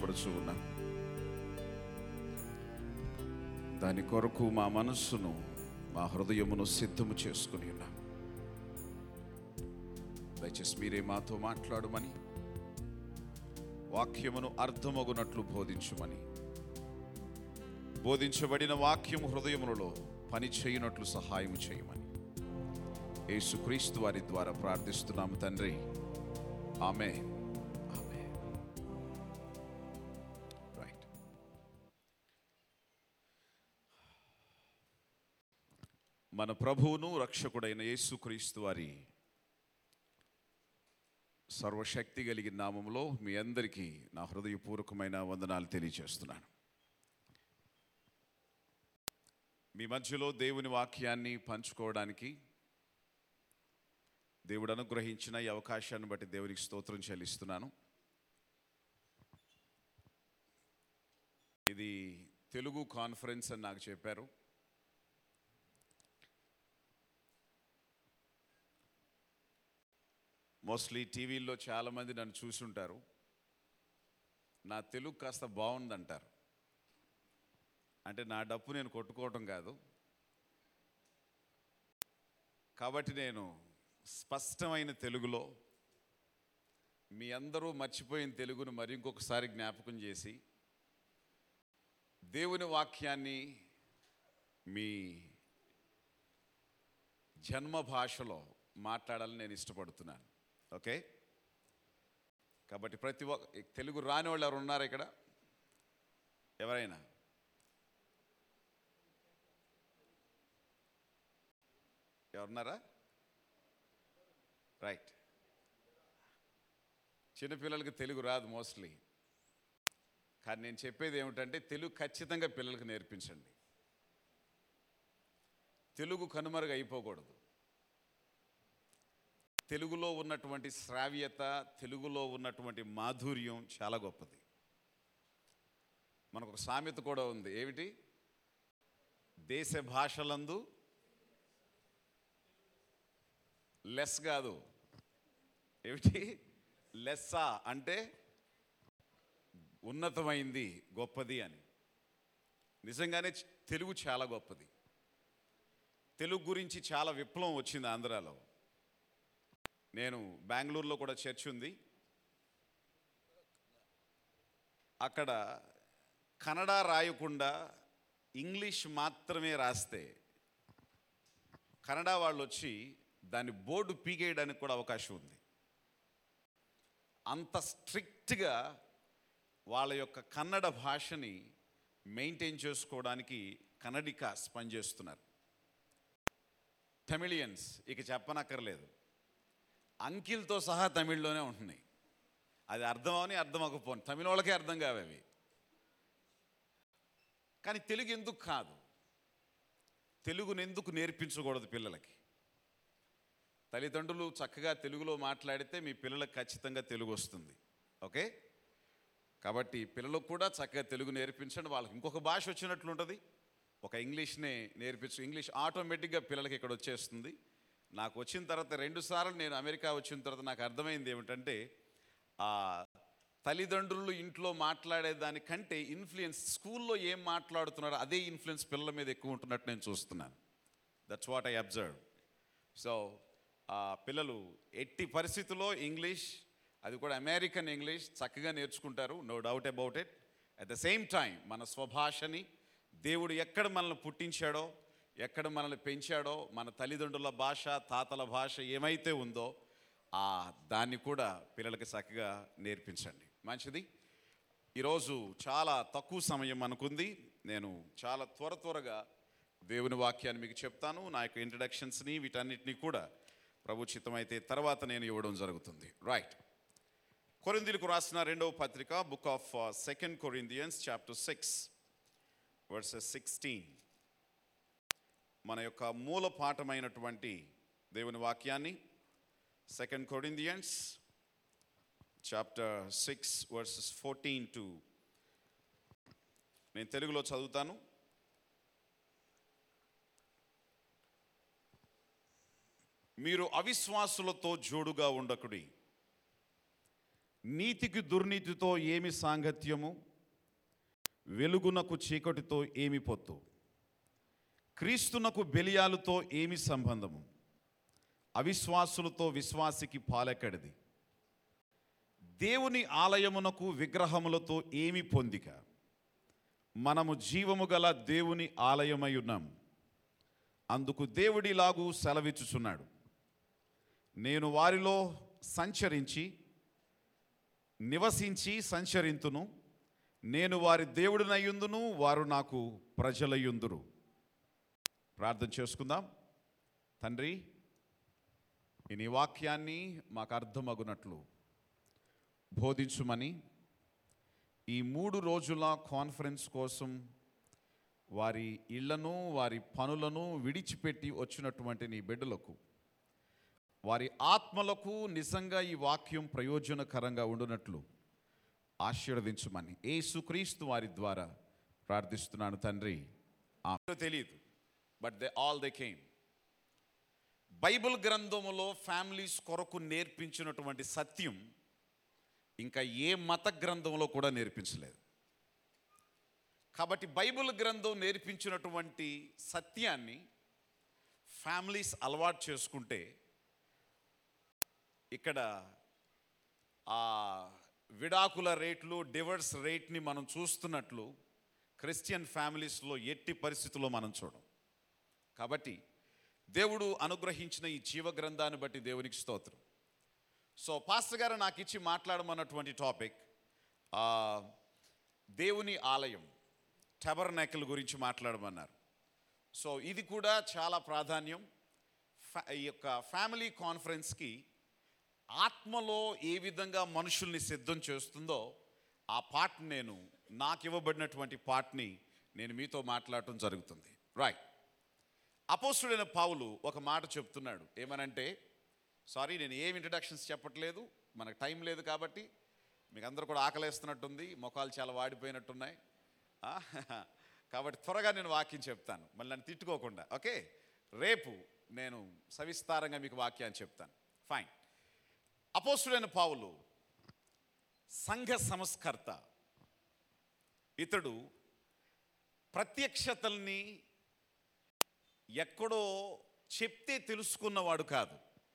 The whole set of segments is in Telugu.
సిద్ధపరచు ఉన్నాం దాని కొరకు మా మనస్సును మా హృదయమును సిద్ధము చేసుకుని ఉన్నాం దయచేసి మీరే మాతో మాట్లాడమని వాక్యమును అర్థమగునట్లు బోధించుమని బోధించబడిన వాక్యము హృదయములలో పని చేయనట్లు సహాయం చేయమని యేసుక్రీస్తు వారి ద్వారా ప్రార్థిస్తున్నాము తండ్రి ఆమె ఆమె రైట్ మన ప్రభువును రక్షకుడైన యేసుక్రీస్తు వారి సర్వశక్తి కలిగిన నామంలో మీ అందరికీ నా హృదయపూర్వకమైన వందనాలు తెలియజేస్తున్నాను మీ మధ్యలో దేవుని వాక్యాన్ని పంచుకోవడానికి దేవుడు అనుగ్రహించిన ఈ అవకాశాన్ని బట్టి దేవునికి స్తోత్రం చెల్లిస్తున్నాను ఇది తెలుగు కాన్ఫరెన్స్ అని నాకు చెప్పారు మోస్ట్లీ టీవీల్లో చాలామంది నన్ను చూసుంటారు నా తెలుగు కాస్త బాగుందంటారు అంటే నా డప్పు నేను కొట్టుకోవటం కాదు కాబట్టి నేను స్పష్టమైన తెలుగులో మీ అందరూ మర్చిపోయిన తెలుగును మరి ఇంకొకసారి జ్ఞాపకం చేసి దేవుని వాక్యాన్ని మీ జన్మ భాషలో మాట్లాడాలని నేను ఇష్టపడుతున్నాను ఓకే కాబట్టి ప్రతి ఒక్క తెలుగు రాని వాళ్ళు ఎవరు ఉన్నారు ఇక్కడ ఎవరైనా ఎవరున్నారా రైట్ చిన్నపిల్లలకి తెలుగు రాదు మోస్ట్లీ కానీ నేను చెప్పేది ఏమిటంటే తెలుగు ఖచ్చితంగా పిల్లలకు నేర్పించండి తెలుగు కనుమరుగు అయిపోకూడదు తెలుగులో ఉన్నటువంటి శ్రావ్యత తెలుగులో ఉన్నటువంటి మాధుర్యం చాలా గొప్పది మనకు ఒక సామెత కూడా ఉంది ఏమిటి దేశ భాషలందు లెస్ కాదు ఏమిటి లెస్సా అంటే ఉన్నతమైంది గొప్పది అని నిజంగానే చ- తెలుగు చాలా గొప్పది తెలుగు గురించి చాలా విప్లవం వచ్చింది ఆంధ్రాలో నేను బెంగళూరులో కూడా చర్చ్ ఉంది అక్కడ కన్నడ రాయకుండా ఇంగ్లీష్ మాత్రమే రాస్తే కన్నడ వాళ్ళు వచ్చి దాన్ని బోర్డు పీకేయడానికి కూడా అవకాశం ఉంది అంత స్ట్రిక్ట్గా వాళ్ళ యొక్క కన్నడ భాషని మెయింటైన్ చేసుకోవడానికి కన్నడికాస్ పనిచేస్తున్నారు తమిళియన్స్ ఇక చెప్పనక్కర్లేదు అంకిల్తో సహా తమిళ్లోనే ఉంటున్నాయి అది అర్థం అవని అర్థం అవ్వకపోను తమిళ వాళ్ళకే అర్థం కావు అవి కానీ తెలుగు ఎందుకు కాదు తెలుగును ఎందుకు నేర్పించకూడదు పిల్లలకి తల్లిదండ్రులు చక్కగా తెలుగులో మాట్లాడితే మీ పిల్లలకు ఖచ్చితంగా తెలుగు వస్తుంది ఓకే కాబట్టి పిల్లలకు కూడా చక్కగా తెలుగు నేర్పించండి వాళ్ళకి ఇంకొక భాష వచ్చినట్లు ఉంటుంది ఒక ఇంగ్లీష్నే నేర్పించు ఇంగ్లీష్ ఆటోమేటిక్గా పిల్లలకి ఇక్కడ వచ్చేస్తుంది నాకు వచ్చిన తర్వాత రెండు సార్లు నేను అమెరికా వచ్చిన తర్వాత నాకు అర్థమైంది ఏమిటంటే ఆ తల్లిదండ్రులు ఇంట్లో మాట్లాడే దానికంటే ఇన్ఫ్లుయెన్స్ స్కూల్లో ఏం మాట్లాడుతున్నారో అదే ఇన్ఫ్లుయెన్స్ పిల్లల మీద ఎక్కువ ఉంటున్నట్టు నేను చూస్తున్నాను that's what I observe so ఆ పిల్లలు ఎట్టి పరిస్థితుల్లో ఇంగ్లీష్ అది కూడా అమెరికన్ ఇంగ్లీష్ చక్కగా నేర్చుకుంటారు no doubt about it at the same time మన స్వభాషని దేవుడు ఎక్కడ మనల్ని పుట్టించాడో ఎక్కడ మనల్ని పెంచాడో మన తల్లిదండ్రుల భాష తాతల భాష ఏమైతే ఉందో ఆ దాన్ని కూడా పిల్లలకి చక్కగా నేర్పించండి మంచిది ఈరోజు చాలా తక్కువ సమయం మనకుంది నేను చాలా త్వర త్వరగా దేవుని వాక్యాన్ని మీకు చెప్తాను నా యొక్క ఇంట్రడక్షన్స్ని వీటన్నిటిని కూడా ప్రభు చిత్తమైతే తర్వాత నేను ఇవ్వడం జరుగుతుంది రైట్ కొరిందీలకు రాసిన రెండవ పత్రిక book of second Corinthians chapter six verses sixteen మన యొక్క మూల పాఠమైనటువంటి దేవుని వాక్యాన్ని second Corinthians chapter six verses fourteen to నేను తెలుగులో చదువుతాను మీరు అవిశ్వాసులతో జోడుగా ఉండకుడి నీతికి దుర్నీతితో ఏమి సాంగత్యము వెలుగునకు చీకటితో ఏమి పొత్తు క్రీస్తునకు బెలియాలతో ఏమి సంబంధము అవిశ్వాసులతో విశ్వాసికి పాలెక్కడిది దేవుని ఆలయమునకు విగ్రహములతో ఏమి పొందిక మనము జీవము గల దేవుని ఆలయమై ఉన్నాం అందుకు దేవుడిలాగు సెలవిచ్చుచున్నాడు నేను వారిలో సంచరించి నివసించి సంచరింతును నేను వారి దేవుడినయ్యుందును వారు నాకు ప్రజలయ్యుందురు ప్రార్థన చేసుకుందాం తండ్రి ఈ నీ వాక్యాన్ని మాకు అర్థమగునట్లు బోధించుమని ఈ మూడు రోజుల కాన్ఫరెన్స్ కోసం వారి ఇళ్లను వారి పనులను విడిచిపెట్టి వచ్చినటువంటి నీ బిడ్డలకు వారి ఆత్మలకు నిజంగా ఈ వాక్యం ప్రయోజనకరంగా ఉండునట్లు ఆశీర్వదించమని యేసుక్రీస్తు వారి ద్వారా ప్రార్థిస్తున్నాను తండ్రి ఆ తెలియదు but they all they came Bible గ్రంథములో ఫ్యామిలీస్ కొరకు నేర్పించినటువంటి సత్యం ఇంకా ఏ మత గ్రంథంలో కూడా నేర్పించలేదు కాబట్టి బైబిల్ గ్రంథం నేర్పించినటువంటి సత్యాన్ని ఫ్యామిలీస్ అలవాటు చేసుకుంటే ఇక్కడ ఆ విడాకుల రేట్లు డివర్స్ రేట్ని మనం చూస్తున్నట్లు క్రిస్టియన్ ఫ్యామిలీస్లో ఎట్టి పరిస్థితుల్లో మనం చూడం కాబట్టి దేవుడు అనుగ్రహించిన ఈ జీవ గ్రంథాన్ని బట్టి దేవునికి స్తోత్రం సో పాస్టర్ గారు నాకు ఇచ్చి మాట్లాడమన్నటువంటి టాపిక్ ఆ, దేవుని ఆలయం టబర్నాకిల్ గురించి మాట్లాడమన్నారు సో ఇది కూడా చాలా ప్రాధాన్యం ఫ్యా- ఈ యొక్క ఫ్యామిలీ కాన్ఫరెన్స్కి ఆత్మలో ఏ విధంగా మనుషుల్ని సిద్ధం చేస్తుందో ఆ పార్ట్ నేను నాకు ఇవ్వబడినటువంటి పార్ట్ని నేను మీతో మాట్లాడటం జరుగుతుంది రైట్ అపోస్తుడైన పావులు ఒక మాట చెప్తున్నాడు ఏమనంటే సారీ నేను ఏం ఇంట్రడక్షన్స్ చెప్పట్లేదు మనకు టైం లేదు కాబట్టి మీకు అందరూ కూడా ఆకలేస్తున్నట్టుంది ముఖాలు చాలా వాడిపోయినట్టున్నాయి ఆ, కాబట్టి త్వరగా నేను వాక్యం చెప్తాను మళ్ళీ నన్ను తిట్టుకోకుండా ఓకే రేపు నేను సవిస్తారంగా మీకు వాక్యాన్ని చెప్తాను ఫైన్ అపోస్తుడైన పావులు సంఘ సంస్కర్త ఇతడు ప్రత్యక్షతల్ని ఎక్కడో చెప్తే తెలుసుకున్నవాడు కాదు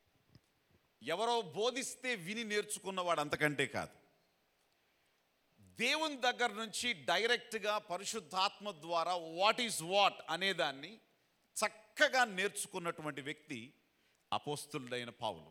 ఎవరో బోధిస్తే విని నేర్చుకున్నవాడు అంతకంటే కాదు దేవుని దగ్గర నుంచి డైరెక్ట్గా పరిశుద్ధాత్మ ద్వారా వాట్ ఈజ్ వాట్ అనేదాన్ని చక్కగా నేర్చుకున్నటువంటి వ్యక్తి అపోస్తులుడైన పావులు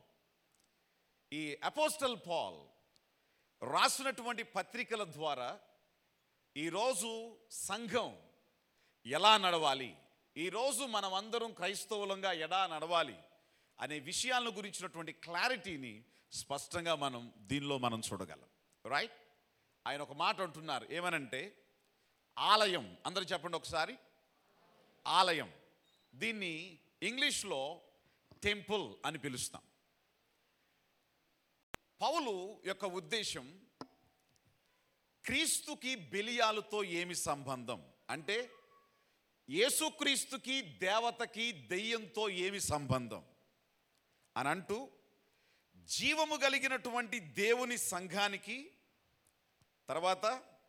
ఈ అపోస్టల్ పాల్ రాసినటువంటి పత్రికల ద్వారా ఈరోజు సంఘం ఎలా నడవాలి ఈరోజు మనం అందరం క్రైస్తవులంగా ఎలా నడవాలి అనే విషయాలను గురించినటువంటి క్లారిటీని స్పష్టంగా మనం దీనిలో మనం చూడగలం రైట్ ఆయన ఒక మాట అంటున్నారు ఏమనంటే ఆలయం అందరూ చెప్పండి ఒకసారి ఆలయం దీన్ని ఇంగ్లీష్లో టెంపుల్ అని పిలుస్తాం పౌలు యొక్క ఉద్దేశం క్రీస్తుకి బెలియాలతో ఏమి సంబంధం అంటే యేసుక్రీస్తుకి దేవతకి దెయ్యంతో ఏమి సంబంధం అని అంటూ జీవము కలిగినటువంటి దేవుని సంఘానికి తర్వాత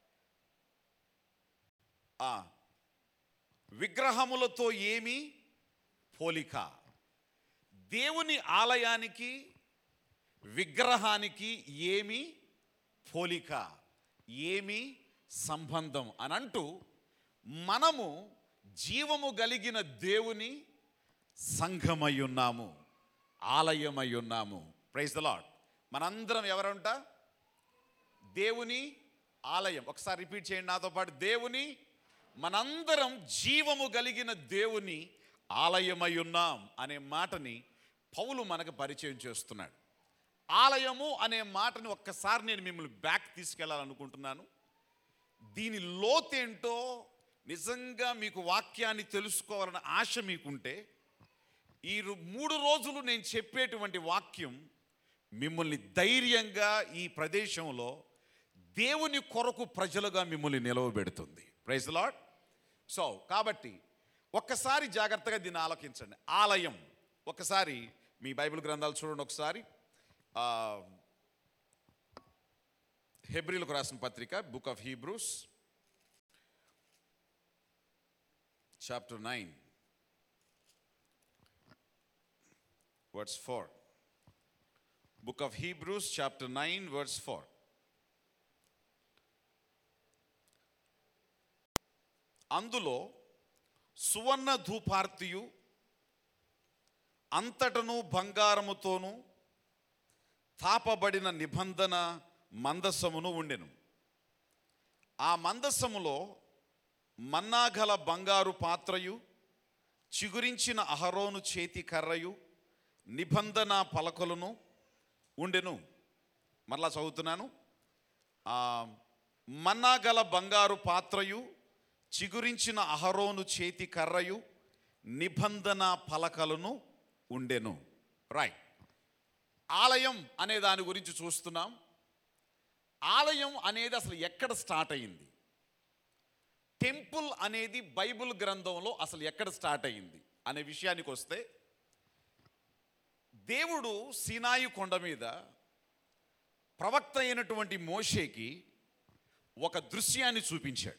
ఆ విగ్రహములతో ఏమి పోలిక దేవుని ఆలయానికి విగ్రహానికి ఏమి పోలిక ఏమి సంబంధం అని అంటూ మనము జీవము కలిగిన దేవుని సంఘమై ఉన్నాము ఆలయమై ఉన్నాము ప్రైజ్ ద లాడ్ మనందరం ఎవరంట దేవుని ఆలయం ఒకసారి రిపీట్ చేయండి నాతో పాటు దేవుని మనందరం జీవము కలిగిన దేవుని ఆలయమై ఉన్నాం అనే మాటని పౌలు మనకు పరిచయం చేస్తున్నాడు ఆలయము అనే మాటని ఒక్కసారి నేను మిమ్మల్ని బ్యాక్ తీసుకెళ్లాలనుకుంటున్నాను దీని లోతేంటో నిజంగా మీకు వాక్యాన్ని తెలుసుకోవాలన్న ఆశ మీకుంటే ఈ రు- మూడు రోజులు నేను చెప్పేటువంటి వాక్యం మిమ్మల్ని ధైర్యంగా ఈ ప్రదేశంలో దేవుని కొరకు ప్రజలుగా మిమ్మల్ని నిలవబెడుతుంది ప్రైజ్ లాడ్ సో కాబట్టి ఒక్కసారి జాగ్రత్తగా దీన్ని ఆలోకించండి ఆలయం ఒకసారి మీ బైబిల్ గ్రంథాలు చూడండి ఒకసారి ఆ, హెబ్రిలకు రాసిన పత్రిక book of Hebrews chapter nine words four book of Hebrews chapter nine words four అందులో సువర్ణ ధూపార్తియు అంతటను బంగారముతోనూ తాపబడిన నిబంధన మందసమును ఉండెను ఆ మందసములో మన్నాగల బంగారు పాత్రయు చిగురించిన అహరోను చేతి కర్రయు నిబంధన పలకలను ఉండెను మరలా చదువుతున్నాను ఆ మన్నాగల బంగారు పాత్రయు చిగురించిన అహరోను చేతి కర్రయు నిబంధన పలకలను ఉండెను రైట్ ఆలయం అనే దాని గురించి చూస్తున్నాం ఆలయం అనేది అసలు ఎక్కడ స్టార్ట్ అయింది టెంపుల్ అనేది బైబిల్ గ్రంథంలో అసలు ఎక్కడ స్టార్ట్ అయింది అనే విషయానికి వస్తే దేవుడు సీనాయి కొండ మీద ప్రవక్త అయినటువంటి మోషేకి ఒక దృశ్యాన్ని చూపించాడు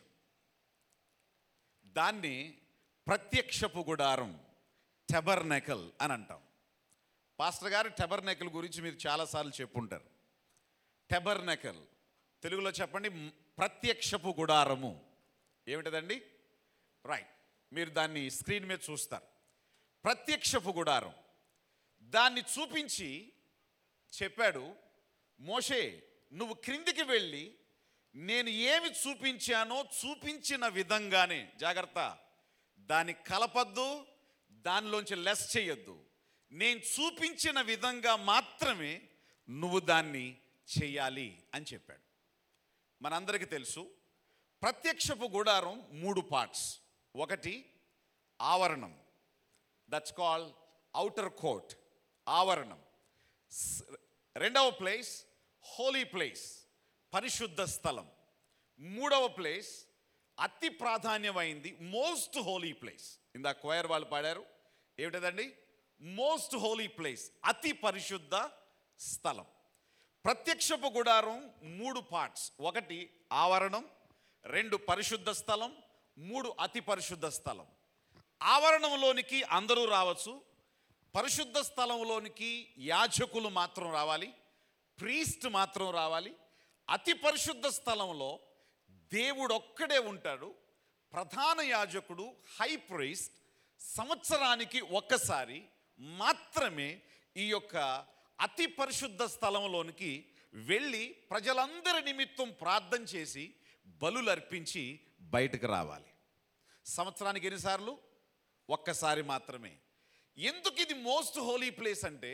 దాన్ని ప్రత్యక్షపు గుడారం టెబర్నెకల్ అని అంటాం పాస్టర్ గారు టెబర్నెకల్ గురించి మీరు చాలాసార్లు చెప్పుంటారు టెబర్నెకల్ తెలుగులో చెప్పండి మ్, ప్రత్యక్షపు గుడారము ఏమిటదండి రైట్ మీరు దాన్ని స్క్రీన్ మీద చూస్తారు ప్రత్యక్షపు గుడారం దాన్ని చూపించి చెప్పాడు మోషే నువ్వు క్రిందికి వెళ్ళి నేను ఏమి చూపించానో చూపించిన విధంగానే జాగ్రత్త దాన్ని కలపద్దు దానిలోంచి లెస్ చేయొద్దు నేను చూపించిన విధంగా మాత్రమే నువ్వు దాన్ని చెయ్యాలి అని చెప్పాడు మనందరికీ తెలుసు ప్రత్యక్షపు గుడారం మూడు పార్ట్స్ ఒకటి ఆవరణం దట్స్ కాల్ అవుటర్ కోట్ ఆవరణం స్- రెండవ ప్లేస్ హోలీ ప్లేస్ పరిశుద్ధ స్థలం మూడవ ప్లేస్ అతి ప్రాధాన్యమైంది మోస్ట్ హోలీ ప్లేస్ ఇందా కోయర్ వాళ్ళు పాడారు ఏమిటదండి మోస్ట్ హోలీ ప్లేస్ అతి పరిశుద్ధ స్థలం ప్రత్యక్షపు గుడారం మూడు పార్ట్స్ ఒకటి ఆవరణం రెండు పరిశుద్ధ స్థలం మూడు అతి పరిశుద్ధ స్థలం ఆవరణంలోనికి అందరూ రావచ్చు పరిశుద్ధ స్థలంలోనికి యాజకులు మాత్రం రావాలి ప్రీస్ట్ మాత్రం రావాలి అతి పరిశుద్ధ స్థలంలో దేవుడు ఒక్కడే ఉంటాడు ప్రధాన యాజకుడు హై ప్రీస్ట్ సంవత్సరానికి ఒక్కసారి మాత్రమే ఈ యొక్క అతి పరిశుద్ధ స్థలంలోనికి వెళ్ళి ప్రజలందరి నిమిత్తం ప్రార్థన చేసి బలులు అర్పించి బయటకు రావాలి సంవత్సరానికి ఎన్నిసార్లు ఒక్కసారి మాత్రమే ఎందుకు ఇది మోస్ట్ హోలీ ప్లేస్ అంటే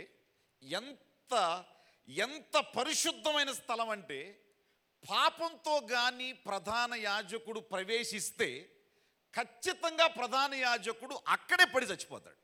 ఎంత ఎంత పరిశుద్ధమైన స్థలం అంటే పాపంతో కానీ ప్రధాన యాజకుడు ప్రవేశిస్తే ఖచ్చితంగా ప్రధాన యాజకుడు అక్కడే పడి చచ్చిపోతాడు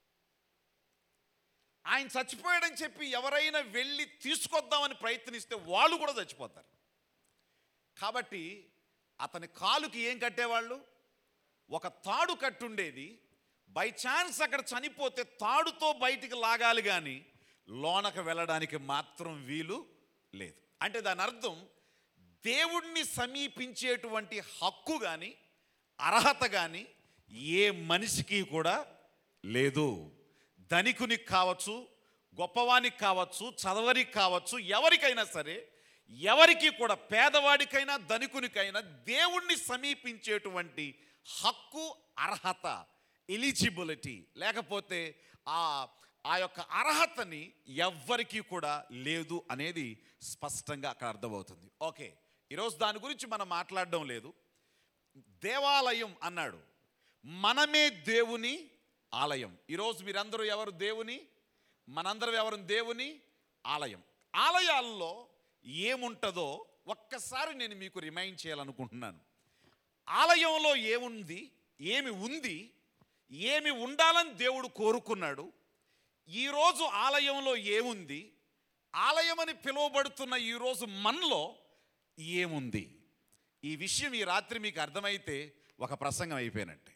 ఆయన చచ్చిపోయాడని చెప్పి ఎవరైనా వెళ్ళి తీసుకొద్దామని ప్రయత్నిస్తే వాళ్ళు కూడా చచ్చిపోతారు కాబట్టి అతని కాలుకి ఏం కట్టేవాళ్ళు ఒక తాడు కట్టుండేది బై ఛాన్స్ అక్కడ చనిపోతే తాడుతో బయటికి లాగాలి కానీ లోనకు వెళ్ళడానికి మాత్రం వీలు లేదు అంటే దాని అర్థం దేవుణ్ణి సమీపించేటువంటి హక్కు కానీ అర్హత కానీ ఏ మనిషికి కూడా లేదు ధనికునికి కావచ్చు గొప్పవానికి కావచ్చు చదవరికి కావచ్చు ఎవరికైనా సరే ఎవరికి కూడా పేదవాడికైనా ధనికునికైనా దేవుణ్ణి సమీపించేటువంటి హక్కు అర్హత ఎలిజిబిలిటీ లేకపోతే ఆ ఆ యొక్క అర్హతని ఎవ్వరికీ కూడా లేదు అనేది స్పష్టంగా అక్కడ అర్థమవుతుంది ఓకే ఈరోజు దాని గురించి మనం మాట్లాడడం లేదు దేవాలయం అన్నాడు మనమే దేవుని ఆలయం ఈరోజు మీరందరూ ఎవరు దేవుని మనందరం ఎవరు దేవుని ఆలయం ఆలయాల్లో ఏముంటుందో ఒక్కసారి నేను మీకు రిమైండ్ చేయాలనుకుంటున్నాను ఆలయంలో ఏముంది ఏమి ఉంది ఏమి ఉండాలని దేవుడు కోరుకున్నాడు ఈరోజు ఆలయంలో ఏముంది ఆలయమని పిలువబడుతున్న ఈరోజు మనలో ఏముంది ఈ విషయం ఈ రాత్రి మీకు అర్థమైతే ఒక ప్రసంగం అయిపోయినట్టే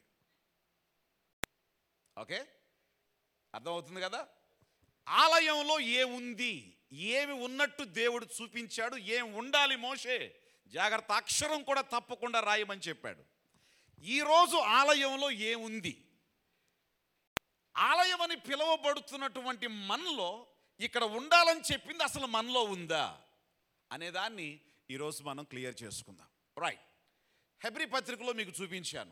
ఓకే అర్థమవుతుంది కదా ఆలయంలో ఏముంది ఏమి ఉన్నట్టు దేవుడు చూపించాడు ఏం ఉండాలి మోషే జాగ్రత్త అక్షరం కూడా తప్పకుండా రాయమని చెప్పాడు ఈరోజు ఆలయంలో ఏముంది ఆలయం అని పిలువబడుతున్నటువంటి మనలో ఇక్కడ ఉండాలని చెప్పింది అసలు మనలో ఉందా అనేదాన్ని ఈరోజు మనం క్లియర్ చేసుకుందాం రైట్ హెబ్రి పత్రికలో మీకు చూపించాను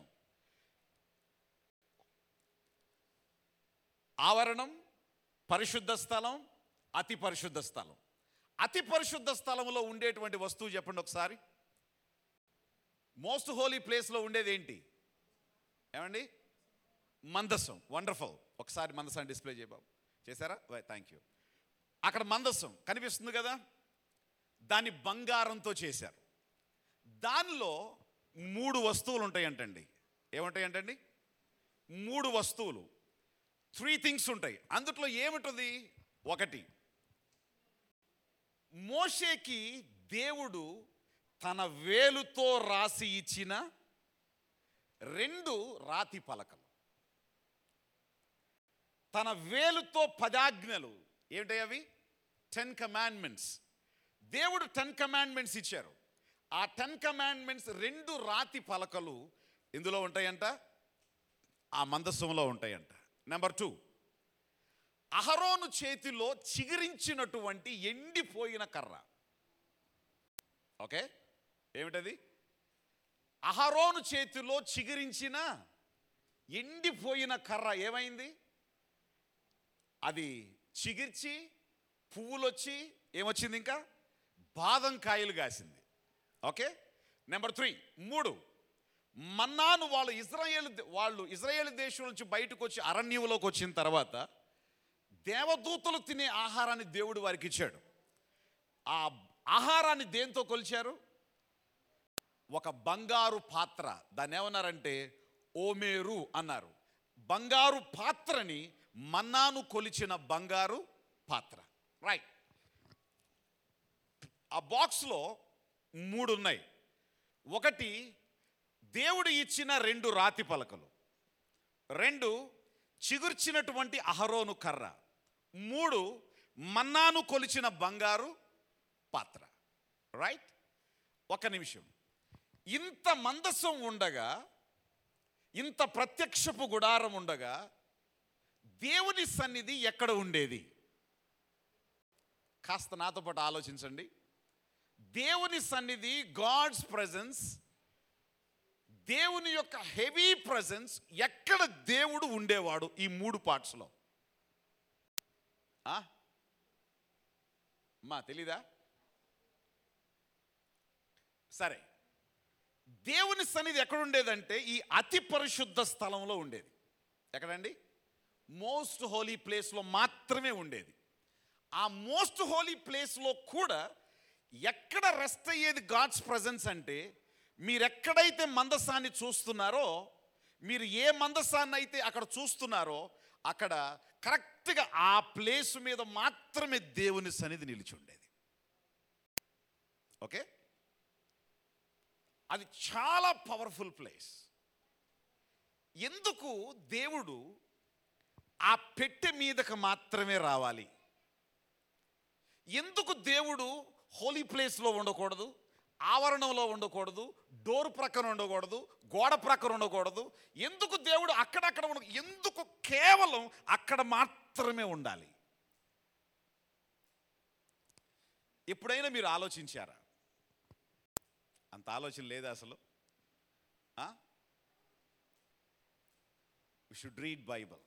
ఆవరణం పరిశుద్ధ స్థలం అతి పరిశుద్ధ స్థలం అతి పరిశుద్ధ స్థలంలో ఉండేటువంటి వస్తువు చెప్పండి ఒకసారి మోస్ట్ హోలీ ప్లేస్లో ఉండేది ఏంటి ఏమండి మందసం వండర్ఫుల్ ఒకసారి మందసం డిస్ప్లే చేయబాబు చేశారా థ్యాంక్ యూ అక్కడ మందసం కనిపిస్తుంది కదా దాన్ని బంగారంతో చేశారు దానిలో మూడు వస్తువులు ఉంటాయంటండి ఏముంటాయంటండి మూడు వస్తువులు త్రీ థింగ్స్ ఉంటాయి అందుట్లో ఏమిటది ఒకటి మోషేకి దేవుడు తన వేలుతో రాసి ఇచ్చిన రెండు రాతి పలకలు తన వేలుతో పదాజ్ఞలు ఏమిటాయి అవి టెన్ కమాండ్మెంట్స్ దేవుడు టెన్ కమాండ్మెంట్స్ ఇచ్చారు ఆ టెన్ కమాండ్మెంట్స్ రెండు రాతి పలకలు ఇందులో ఉంటాయంట ఆ మందస్సంలో ఉంటాయంట నెంబర్ టూ అహరోను చేతిలో చిగురించినటువంటి ఎండిపోయిన కర్ర ఓకే ఏమిటది అహరోను చేతిలో చిగురించిన ఎండిపోయిన కర్ర ఏమైంది అది చిగిర్చి పువ్వులు వచ్చి ఏమొచ్చింది ఇంకా బాదం కాయలు కాసింది ఓకే నెంబర్ త్రీ మూడు మన్నాను వాళ్ళు ఇజ్రాయేల్ వాళ్ళు ఇజ్రాయేల్ దేశం నుంచి బయటకు వచ్చి అరణ్యంలోకి వచ్చిన తర్వాత దేవదూతలు తినే ఆహారాన్ని దేవుడు వారికి ఇచ్చాడు ఆ ఆహారాన్ని దేంతో కొలిచారు ఒక బంగారు పాత్ర దాన్ని ఏమన్నారంటే ఓమేరు అన్నారు బంగారు పాత్రని మన్నాను కొలిచిన బంగారు పాత్ర రైట్ ఆ బాక్స్లో మూడు ఉన్నాయి ఒకటి దేవుడు ఇచ్చిన రెండు రాతి పలకలు రెండు చిగుర్చినటువంటి అహరోను కర్ర మూడు మన్నాను కొలిచిన బంగారు పాత్ర రైట్ ఒక నిమిషం ఇంత మందసం ఉండగా ఇంత ప్రత్యక్షపు గుడారం ఉండగా దేవుని సన్నిధి ఎక్కడ ఉండేది కాస్త నాతో పాటు ఆలోచించండి దేవుని సన్నిధి గాడ్స్ ప్రజెన్స్ దేవుని యొక్క హెవీ ప్రజెన్స్ ఎక్కడ దేవుడు ఉండేవాడు ఈ మూడు పార్ట్స్లో మా తెలీదా సరే దేవుని సన్నిధి ఎక్కడ ఉండేదంటే ఈ అతి పరిశుద్ధ స్థలంలో ఉండేది ఎక్కడండి మోస్ట్ హోలీ ప్లేస్లో మాత్రమే ఉండేది ఆ మోస్ట్ హోలీ ప్లేస్లో కూడా ఎక్కడ రెస్ట్ అయ్యేది గాడ్స్ ప్రజెన్స్ అంటే మీరు ఎక్కడైతే మందసాన్ని చూస్తున్నారో మీరు ఏ మందసాన్ని అయితే అక్కడ చూస్తున్నారో అక్కడ కరెక్ట్గా ఆ ప్లేస్ మీద మాత్రమే దేవుని సన్నిధి నిలిచి ఉండేది ఓకే అది చాలా పవర్ఫుల్ ప్లేస్ ఎందుకు దేవుడు ఆ పెట్టె మీదకు మాత్రమే రావాలి ఎందుకు దేవుడు హోలీ ప్లేస్లో ఉండకూడదు ఆవరణంలో ఉండకూడదు డోర్ ప్రక్కన ఉండకూడదు గోడ ప్రక్కన ఉండకూడదు ఎందుకు దేవుడు అక్కడక్కడ ఉండ ఎందుకు కేవలం అక్కడ మాత్రమే ఉండాలి ఎప్పుడైనా మీరు ఆలోచించారా అంత ఆలోచన లేదా అసలు should read Bible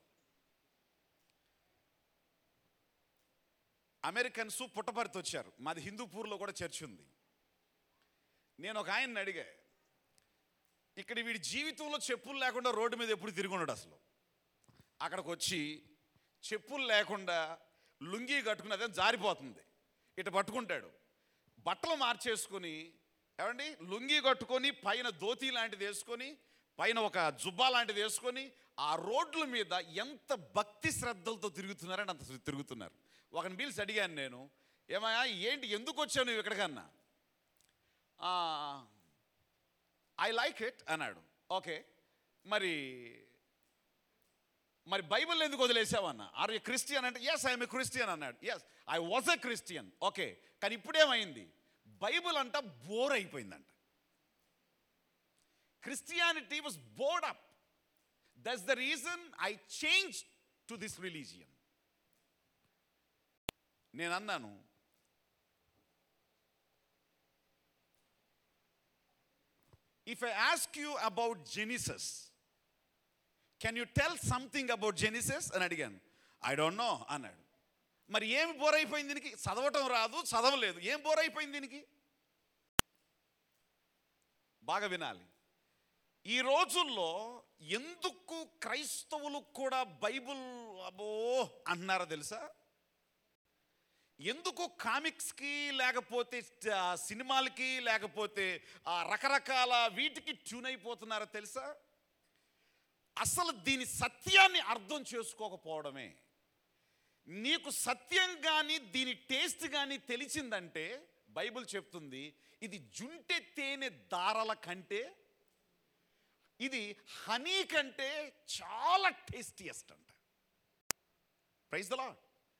Americans Puttaparthi వచ్చారు మాది హిందూపూర్లో కూడా చర్చ్ ఉంది నేను ఒక ఆయన్ని అడిగా ఇక్కడ వీడి జీవితంలో చెప్పులు లేకుండా రోడ్డు మీద ఎప్పుడు తిరిగి ఉన్నాడు అసలు అక్కడికి వచ్చి చెప్పులు లేకుండా లుంగీ కట్టుకుని అదే జారిపోతుంది ఇటు పట్టుకుంటాడు బట్టలు మార్చేసుకొని ఏమండి లుంగీ కట్టుకొని పైన ధోతి లాంటిది వేసుకొని పైన ఒక జుబ్బా లాంటిది వేసుకొని ఆ రోడ్ల మీద ఎంత భక్తి శ్రద్ధలతో తిరుగుతున్నారని అంత తిరుగుతున్నారు ఒకని పిలిచి అడిగాను నేను ఏమయ్యా ఏంటి ఎందుకు వచ్చావు నువ్వు ఇక్కడికన్నా ఐ లైక్ ఇట్ అన్నాడు ఓకే మరి మరి బైబిల్ ఎందుకు వదిలేసావన్న ఆర్ యూ క్రిస్టియన్ అంటే ఎస్ ఐఎమ్ ఏ క్రిస్టియన్ అన్నాడు yes I was a Christian okay కానీ ఇప్పుడేమైంది బైబిల్ అంట బోర్ అయిపోయిందంట Christianity was bored up that's the reason I change to this religion నేను అన్నాను if I ask you about Genesis can you tell something about Genesis అని అడిగాను ఐ డోంట్ నో అన్నాడు మరి ఏమి బోర్ అయిపోయింది దీనికి చదవటం రాదు చదవలేదు ఏం బోర్ అయిపోయింది దీనికి బాగా వినాలి ఈ రోజుల్లో ఎందుకు క్రైస్తవులు కూడా బైబుల్ అబో అంటున్నారో తెలుసా ఎందుకు కామిక్స్కి లేకపోతే ఆ, సినిమాలకి లేకపోతే ఆ రకరకాల వీటికి ట్యూన్ అయిపోతున్నారో తెలుసా అసలు దీని సత్యాన్ని అర్థం చేసుకోకపోవడమే నీకు సత్యం కానీ దీని టేస్ట్ కానీ తెలిసిందంటే బైబిల్ చెప్తుంది ఇది జుంటె తేనె దారల కంటే ఇది హనీ కంటే చాలా టేస్టియస్ట్ అంట ప్రైజ్ దలా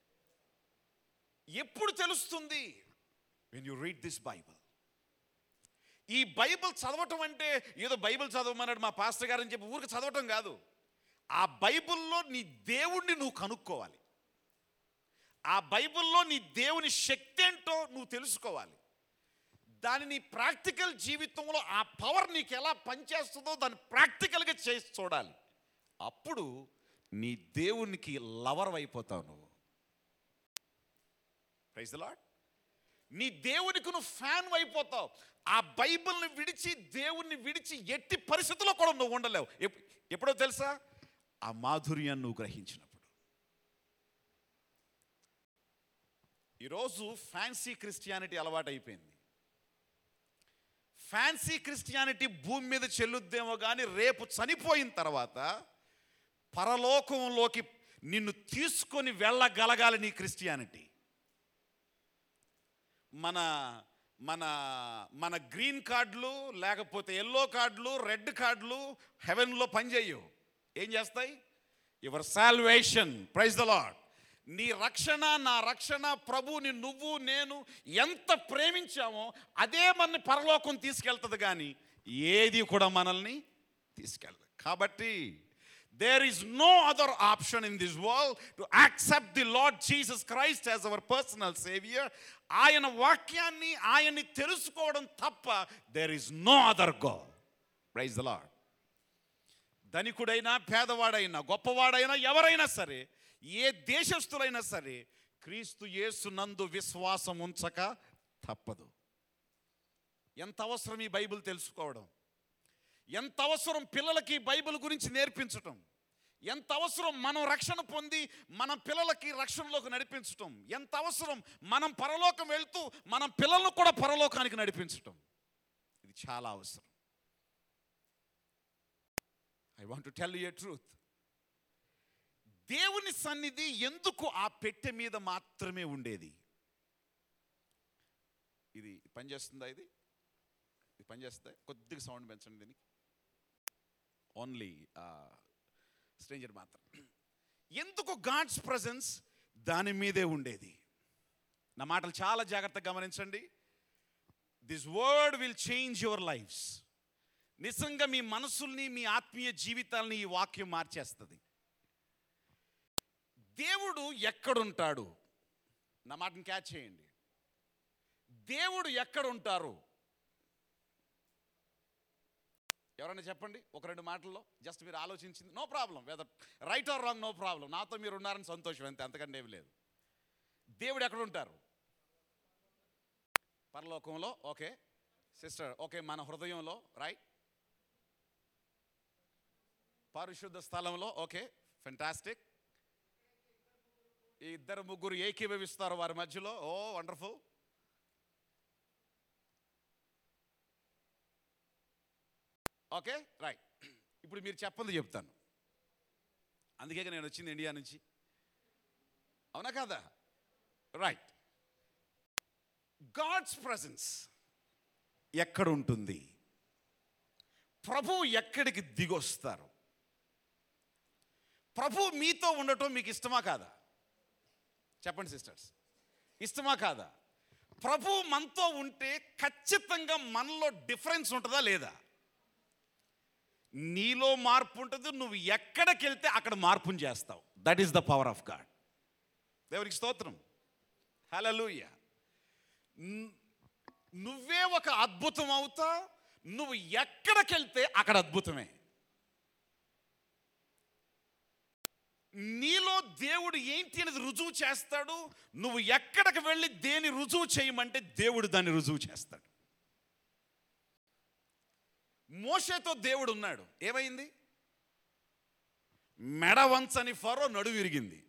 ఎప్పుడు తెలుస్తుంది when you read this Bible ఈ బైబిల్ చదవటం అంటే ఏదో బైబిల్ చదవమన్నాడు మా పాస్టర్ గారు అని చెప్పి ఊరికి చదవటం కాదు ఆ బైబిల్లో నీ దేవుణ్ణి నువ్వు కనుక్కోవాలి ఆ బైబిల్లో నీ దేవుని శక్తి ఏంటో నువ్వు తెలుసుకోవాలి దాని నీ ప్రాక్టికల్ జీవితంలో ఆ పవర్ నీకు ఎలా పనిచేస్తుందో దాన్ని ప్రాక్టికల్గా చేసి చూడాలి అప్పుడు నీ దేవునికి లవర్ అయిపోతావు నువ్వు ప్రైజ్ లాడ్ నీ దేవునికి నువ్వు ఫ్యాన్ అయిపోతావు ఆ బైబిల్ని విడిచి దేవుణ్ణి విడిచి ఎట్టి పరిస్థితుల్లో కూడా నువ్వు ఉండలేవు ఎప్- ఎప్పుడో తెలుసా ఆ మాధుర్యాన్ని నువ్వు గ్రహించినప్పుడు ఈరోజు ఫ్యాన్సీ క్రిస్టియానిటీ అలవాటు అయిపోయింది ఫ్యాన్సీ క్రిస్టియానిటీ భూమి మీద చెల్లుద్దేమో కానీ రేపు చనిపోయిన తర్వాత పరలోకంలోకి నిన్ను తీసుకొని వెళ్ళగలగాలి నీ క్రిస్టియానిటీ మన మన మన గ్రీన్ కార్డులు లేకపోతే ఎల్లో కార్డులు రెడ్ కార్డులు హెవెన్లో పనిచేయవు ఏం చేస్తాయి your salvation praise the Lord నీ రక్షణ నా రక్షణ ప్రభుని నువ్వు నేను ఎంత ప్రేమించామో అదే మనని పరలోకం తీసుకెళ్తుంది కానీ ఏది కూడా మనల్ని తీసుకెళ్ళదు కాబట్టి there is no other option in this world to accept the Lord Jesus Christ as our personal saviour ఆయన వాక్యాన్ని ఆయన్ని తెలుసుకోవడం తప్ప there is no other go praise the Lord ధనికుడైనా పేదవాడైనా గొప్పవాడైనా ఎవరైనా సరే ఏ దేశస్థులైనా సరే క్రీస్తు యేసు నందు విశ్వాసం ఉంచక తప్పదు ఎంత అవసరం ఈ బైబిల్ తెలుసుకోవడం ఎంత అవసరం పిల్లలకి బైబిల్ గురించి నేర్పించటం ఎంత అవసరం మనం రక్షణ పొంది మన పిల్లలకి రక్షణలోకి నడిపించటం ఎంత అవసరం మనం పరలోకం వెళ్తూ మన పిల్లలను కూడా పరలోకానికి నడిపించటం ఇది చాలా అవసరం I want to tell you truth దేవుని సన్నిధి ఎందుకు ఆ పెట్టె మీద మాత్రమే ఉండేది ఇది పనిచేస్తుందా ఇది ఇది పనిచేస్తుందా కొద్దిగా సౌండ్ పెంచండి దీనికి ఓన్లీ స్ట్రేంజర్ మాత్రం ఎందుకు గాడ్స్ ప్రజెన్స్ దాని మీదే ఉండేది నా మాటలు చాలా జాగ్రత్తగా గమనించండి this word will change your lives నిజంగా మీ మనసుల్ని మీ ఆత్మీయ జీవితాల్ని ఈ వాక్యం మార్చేస్తుంది దేవుడు ఎక్కడుంటాడు నా మాటను క్యాచ్ చేయండి దేవుడు ఎక్కడుంటారు ఎవరైనా చెప్పండి ఒక రెండు మాటల్లో జస్ట్ మీరు ఆలోచించింది no problem whether right or wrong no problem నాతో మీరు ఉన్నారని సంతోషం అంతే అంతకంటే ఏమి లేదు దేవుడు ఎక్కడ ఉంటారు పరలోకంలో ఓకే సిస్టర్ ఓకే మన హృదయంలో రైట్ పరిశుద్ధ స్థలంలో ఓకే ఫెంటాస్టిక్ ఈ ఇద్దరు ముగ్గురు ఏకీభవిస్తారు వారి మధ్యలో ఓ వండర్ఫుల్ ఓకే రైట్ ఇప్పుడు మీరు చెప్పంది చెప్తాను అందుకే నేను వచ్చింది ఇండియా నుంచి అవునా కదా రైట్ గాడ్స్ ప్రజెన్స్ ఎక్కడ ఉంటుంది ప్రభు ఎక్కడికి దిగొస్తారు ప్రభు మీతో ఉండటం మీకు ఇష్టమా కాదా చెప్పండి సిస్టర్స్ ఇష్టమా కాదా ప్రభు మనతో ఉంటే ఖచ్చితంగా మనలో డిఫరెన్స్ ఉంటుందా లేదా నీలో మార్పు ఉంటుంది నువ్వు ఎక్కడికి వెళ్తే అక్కడ మార్పుని చేస్తావు that is the power of God దేవునికి స్తోత్రం హలలుయ నువ్వే ఒక అద్భుతం అవుతా నువ్వు ఎక్కడికి వెళ్తే అక్కడ అద్భుతమే నీలో దేవుడు ఏంటి అనేది రుజువు చేస్తాడు నువ్వు ఎక్కడికి వెళ్ళి దేని రుజువు చేయమంటే దేవుడు దాన్ని రుజువు చేస్తాడు మోషేతో దేవుడు ఉన్నాడు ఏమైంది మెడ వంచని ఫరో నడు విరిగింది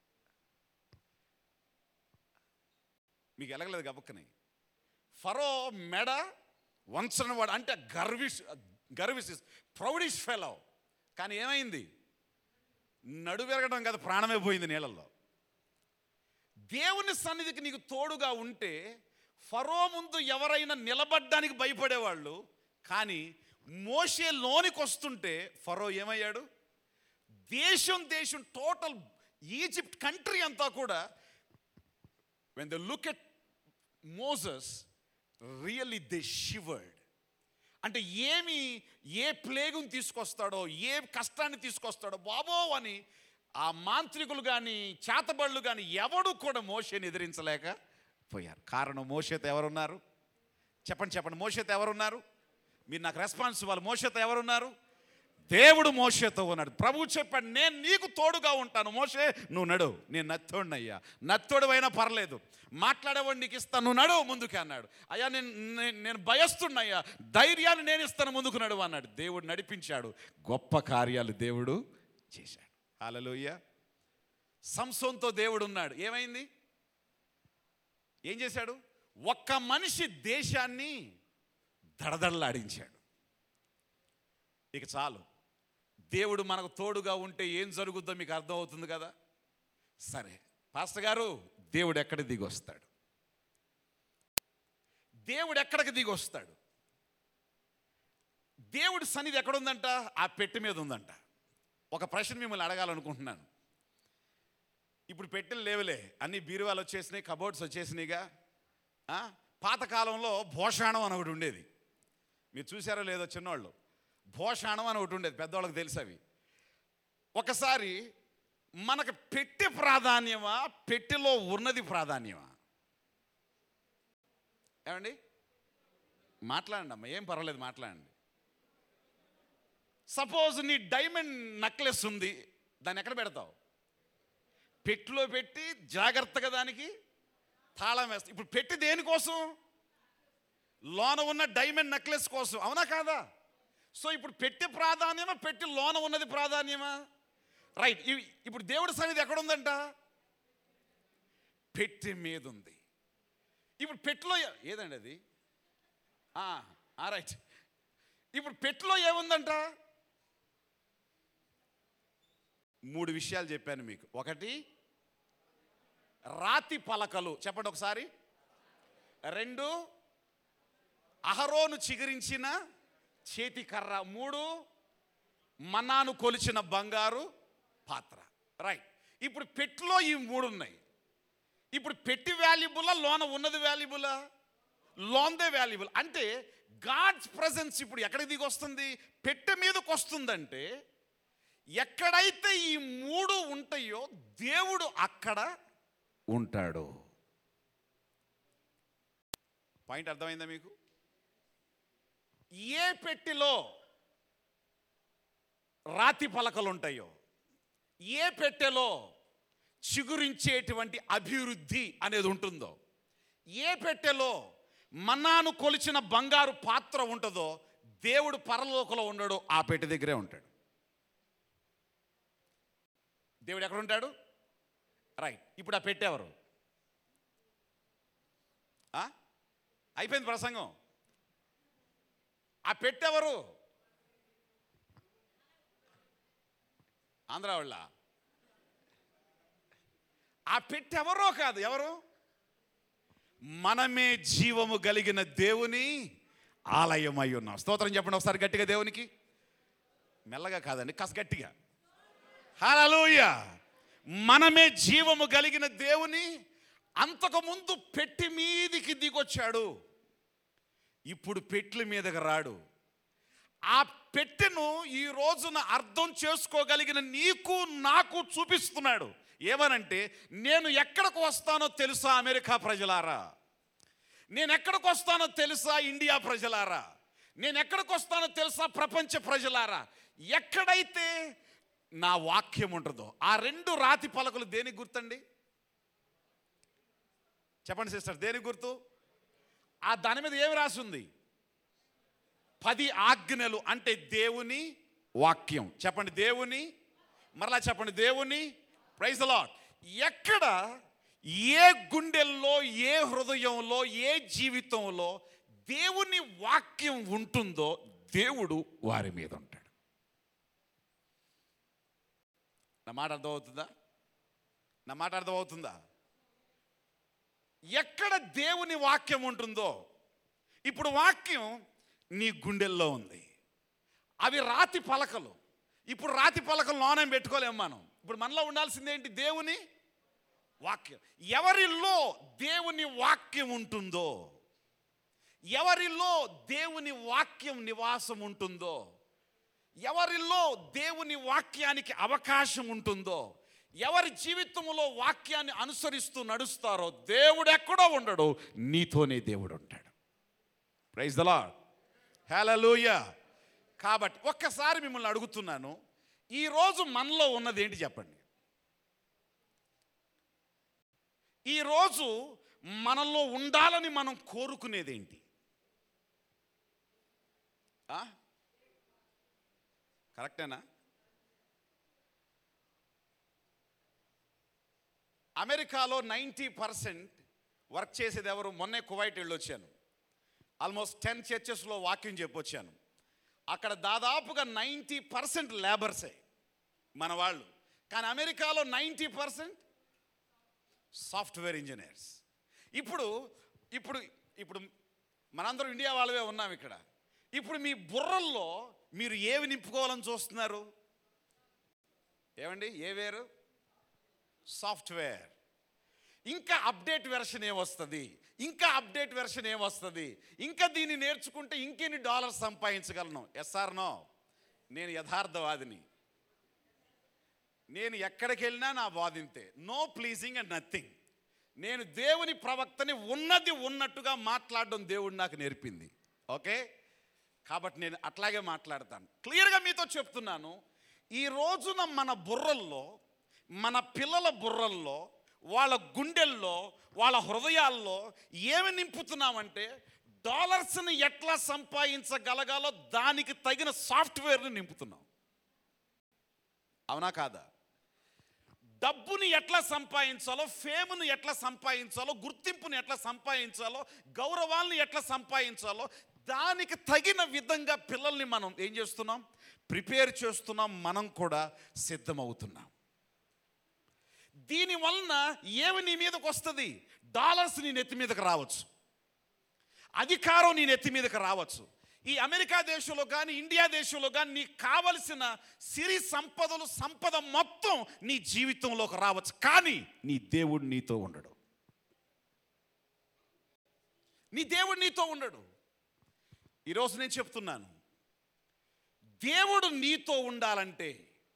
మీకు ఎలగలేదు గబక్కని ఫరో మెడ వంచని వాడు అంటే గర్విష్ గర్విష్ ప్రౌడిష్ ఫెలో కానీ ఏమైంది నడు విరగడం కదా ప్రాణమే పోయింది నీళ్ళల్లో దేవుని సన్నిధికి నీకు తోడుగా ఉంటే ఫరో ముందు ఎవరైనా నిలబడ్డానికి భయపడేవాళ్ళు కానీ మోసే లోనికి వస్తుంటే ఫరో ఏమయ్యాడు దేశం దేశం టోటల్ ఈజిప్ట్ కంట్రీ అంతా కూడా when the look at Moses really they shivered అంటే ఏమి ఏ ప్లేగుని తీసుకొస్తాడో ఏ కష్టాన్ని తీసుకొస్తాడో బాబో అని ఆ మాంత్రికులు కానీ చేతబళ్ళు కానీ ఎవడు కూడా మోషేని ఎదిరించలేక పోయారు కారణం మోషేత ఎవరున్నారు చెప్పండి చెప్పండి మోషేత ఎవరున్నారు మీరు నాకు రెస్పాన్స్ వాళ్ళు మోషేత ఎవరున్నారు దేవుడు మోషేతో ఉన్నాడు ప్రభు చెప్పాడు నేను నీకు తోడుగా ఉంటాను మోషే నువ్వు నడు నేను నత్తోడినయ్యా నత్తోడు అయినా పర్లేదు మాట్లాడేవాడు నీకు ఇస్తాను నువ్వు నడు ముందుకే అన్నాడు అయ్యా నేను నేను- నేను భయస్తున్నయ్యా ధైర్యాన్ని నేను ఇస్తాను ముందుకు నడువు అన్నాడు దేవుడు నడిపించాడు గొప్ప కార్యాలు దేవుడు చేశాడు అలలోయ సంసోన్తో దేవుడు ఉన్నాడు ఏమైంది ఏం చేశాడు ఒక్క మనిషి దేశాన్ని దడదడలాడించాడు ఇక చాలు దేవుడు మనకు తోడుగా ఉంటే ఏం జరుగుద్దో మీకు అర్థమవుతుంది కదా సరే పాస్టర్ గారు దేవుడు ఎక్కడికి దిగి వస్తాడు దేవుడు ఎక్కడికి దిగి వస్తాడు దేవుడి సన్నిధి ఎక్కడ ఉందంట ఆ పెట్టె మీద ఉందంట ఒక ప్రశ్న మిమ్మల్ని అడగాలనుకుంటున్నాను ఇప్పుడు పెట్టెలు లేవులే అన్ని బీరువాలు వచ్చేసినాయి కబోర్డ్స్ వచ్చేసినాయిగా ఆ? పాతకాలంలో భోషాణం అని ఒకటి ఉండేది మీరు చూసారో లేదో చిన్నవాళ్ళు భోషాణం అని ఒకటి ఉండేది పెద్దవాళ్ళకి తెలుసు అవి ఒకసారి మనకు పెట్టె ప్రాధాన్యమా పెట్టెలో ఉన్నది ప్రాధాన్యమా ఏమండి మాట్లాడండి అమ్మా ఏం పర్వాలేదు మాట్లాడండి సపోజ్ నీ డైమండ్ నెక్లెస్ ఉంది దాన్ని ఎక్కడ పెడతావు పెట్టిలో పెట్టి జాగ్రత్తగా దానికి తాళం వేస్తా ఇప్పుడు పెట్టి దేనికోసం లోన ఉన్న డైమండ్ నెక్లెస్ కోసం అవునా కాదా సో ఇప్పుడు పెట్టి ప్రాధాన్యమా పెట్టి లోన ఉన్నది ప్రాధాన్యమా రైట్ ఇవి- ఇప్పుడు దేవుడి సన్నిధి ఎక్కడ ఉందంట పెట్టి మీద ఉంది ఇప్పుడు పెట్టిలో ఏ- ఏదండి అది రైట్ ఇప్పుడు పెట్టిలో ఏముందంట మూడు విషయాలు చెప్పాను మీకు ఒకటి రాతి పలకలు చెప్పండి ఒకసారి రెండు అహరోను చిగురించిన చేతి కర్ర మూడు మన్నాను కొలిచిన బంగారు పాత్ర రైట్ ఇప్పుడు పెట్టిలో ఈ మూడు ఉన్నాయి ఇప్పుడు పెట్టి వాల్యుబులా లోన ఉన్నది వాల్యుబులా లోన్దే వాల్యుబుల్ అంటే గాడ్స్ ప్రజెన్స్ ఇప్పుడు ఎక్కడికి దిగి వస్తుంది పెట్టె మీదకి వస్తుందంటే ఎక్కడైతే ఈ మూడు ఉంటాయో దేవుడు అక్కడ ఉంటాడు పాయింట్ అర్థమైందా మీకు ఏ పెట్టెలో రాతి పలకలు ఉంటాయో ఏ పెట్టెలో చిగురించేటువంటి అభివృద్ధి అనేది ఉంటుందో ఏ పెట్టెలో మన్నాను కొలిచిన బంగారు పాత్ర ఉంటుందో దేవుడు పరలోకలో ఉండడు ఆ పెట్టె దగ్గరే ఉంటాడు దేవుడు ఎక్కడ ఉంటాడు రైట్ ఇప్పుడు ఆ పెట్టేవారు అయిపోయింది ప్రసంగం ఆ పెట్టెవరు ఆంధ్ర వాళ్ళ ఆ పెట్టెవరో కాదు ఎవరు మనమే జీవము కలిగిన దేవుని ఆలయమై ఉన్నాం స్తోత్రం చెప్పండి ఒకసారి గట్టిగా దేవునికి మెల్లగా కాదండి కాస్త గట్టిగా హల్లెలూయ మనమే జీవము కలిగిన దేవుని అంతకుముందు పెట్టి మీదికి దిగొచ్చాడు ఇప్పుడు పెట్ల మీదకి రాడు ఆ పెట్టెను ఈ రోజున అర్థం చేసుకోగలిగిన నీకు నాకు చూపిస్తున్నాడు ఏమనంటే నేను ఎక్కడికి వస్తానో తెలుసా అమెరికా ప్రజలారా నేను ఎక్కడికి వస్తానో తెలుసా ఇండియా ప్రజలారా నేను ఎక్కడికి వస్తానో తెలుసా ప్రపంచ ప్రజలారా ఎక్కడైతే నా వాక్యం ఉంటుందో ఆ రెండు రాతి పలకలు దేనికి గుర్తండి చెప్పండి సిస్టర్ దేనికి గుర్తు ఆ దాని మీద ఏమి రాసి ఉంది పది ఆజ్ఞలు అంటే దేవుని వాక్యం చెప్పండి దేవుని మరలా చెప్పండి దేవుని ప్రైజ్ లాడ్ ఎక్కడ ఏ గుండెల్లో ఏ హృదయంలో ఏ జీవితంలో దేవుని వాక్యం ఉంటుందో దేవుడు వారి మీద ఉంటాడు నా మాట అర్థమవుతుందా నా మాట అర్థమవుతుందా ఎక్కడ దేవుని వాక్యం ఉంటుందో ఇప్పుడు వాక్యం నీ గుండెల్లో ఉంది అవి రాతి పలకలు ఇప్పుడు రాతి పలకలు లోనం పెట్టుకోలేము మనం ఇప్పుడు మనలో ఉండాల్సింది ఏంటి దేవుని వాక్యం ఎవరిలో దేవుని వాక్యం ఉంటుందో ఎవరిలో దేవుని వాక్యం నివాసం ఉంటుందో ఎవరిలో దేవుని వాక్యానికి అవకాశం ఉంటుందో ఎవరి జీవితంలో వాక్యాన్ని అనుసరిస్తూ నడుస్తారో దేవుడు ఎక్కడో ఉండడు నీతోనే దేవుడు ఉంటాడు ప్రైజ్ దలా హేలూయ కాబట్టి ఒక్కసారి మిమ్మల్ని అడుగుతున్నాను ఈరోజు మనలో ఉన్నది ఏంటి చెప్పండి ఈరోజు మనలో ఉండాలని మనం కోరుకునేది ఏంటి ఆ? కరెక్టేనా అమెరికాలో నైంటీ పర్సెంట్ వర్క్ చేసేది ఎవరు మొన్నే కువైట్ వెళ్ళొచ్చాను ఆల్మోస్ట్ టెన్ చర్చెస్లో వాక్యం చెప్పొచ్చాను అక్కడ దాదాపుగా నైంటీ పర్సెంట్ లేబర్సే మన వాళ్ళు కానీ అమెరికాలో నైంటీ పర్సెంట్ సాఫ్ట్వేర్ ఇంజనీర్స్ ఇప్పుడు ఇప్పుడు ఇప్పుడు మనందరం ఇండియా వాళ్ళవే ఉన్నాం ఇక్కడ ఇప్పుడు మీ బుర్రల్లో మీరు ఏవి నింపుకోవాలని చూస్తున్నారు ఏమండి ఏ వేరు సాఫ్ట్వేర్ ఇంకా అప్డేట్ వెర్షన్ ఏమొస్తుంది ఇంకా అప్డేట్ వెర్షన్ ఏమొస్తుంది ఇంకా దీన్ని నేర్చుకుంటే ఇంకెన్ని డాలర్స్ సంపాదించగలను ఎస్ఆర్ నో నేను యథార్థవాదిని నేను ఎక్కడికి వెళ్ళినా నా బాధింతే నో ప్లీజింగ్ అండ్ నథింగ్ నేను దేవుని ప్రవక్తని ఉన్నది ఉన్నట్టుగా మాట్లాడడం దేవుడు నాకు నేర్పింది ఓకే కాబట్టి నేను అట్లాగే మాట్లాడతాను క్లియర్గా మీతో చెప్తున్నాను ఈ రోజున మన బుర్రల్లో మన పిల్లల బుర్రల్లో వాళ్ళ గుండెల్లో వాళ్ళ హృదయాల్లో ఏమి నింపుతున్నామంటే డాలర్స్ని ఎట్లా సంపాదించగలగాలో దానికి తగిన సాఫ్ట్వేర్ని నింపుతున్నాం అవునా కాదా డబ్బుని ఎట్లా సంపాదించాలో ఫేమ్ను ఎట్లా సంపాదించాలో గుర్తింపుని ఎట్లా సంపాదించాలో గౌరవాల్ని ఎట్లా సంపాదించాలో దానికి తగిన విధంగా పిల్లల్ని మనం ఏం చేస్తున్నాం ప్రిపేర్ చేస్తున్నాం మనం కూడా సిద్ధమవుతున్నాం దీని వలన ఏమి నీ మీదకి వస్తుంది డాలర్స్ నీ నెత్తి మీదకి రావచ్చు అధికారం నీ నెత్తి మీదకి రావచ్చు ఈ అమెరికా దేశంలో కానీ ఇండియా దేశంలో కానీ నీకు కావలసిన సిరి సంపదలు సంపద మొత్తం నీ జీవితంలోకి రావచ్చు కానీ నీ దేవుడు నీతో ఉండడు నీ దేవుడు నీతో ఉండడు ఈరోజు నేను చెప్తున్నాను దేవుడు నీతో ఉండాలంటే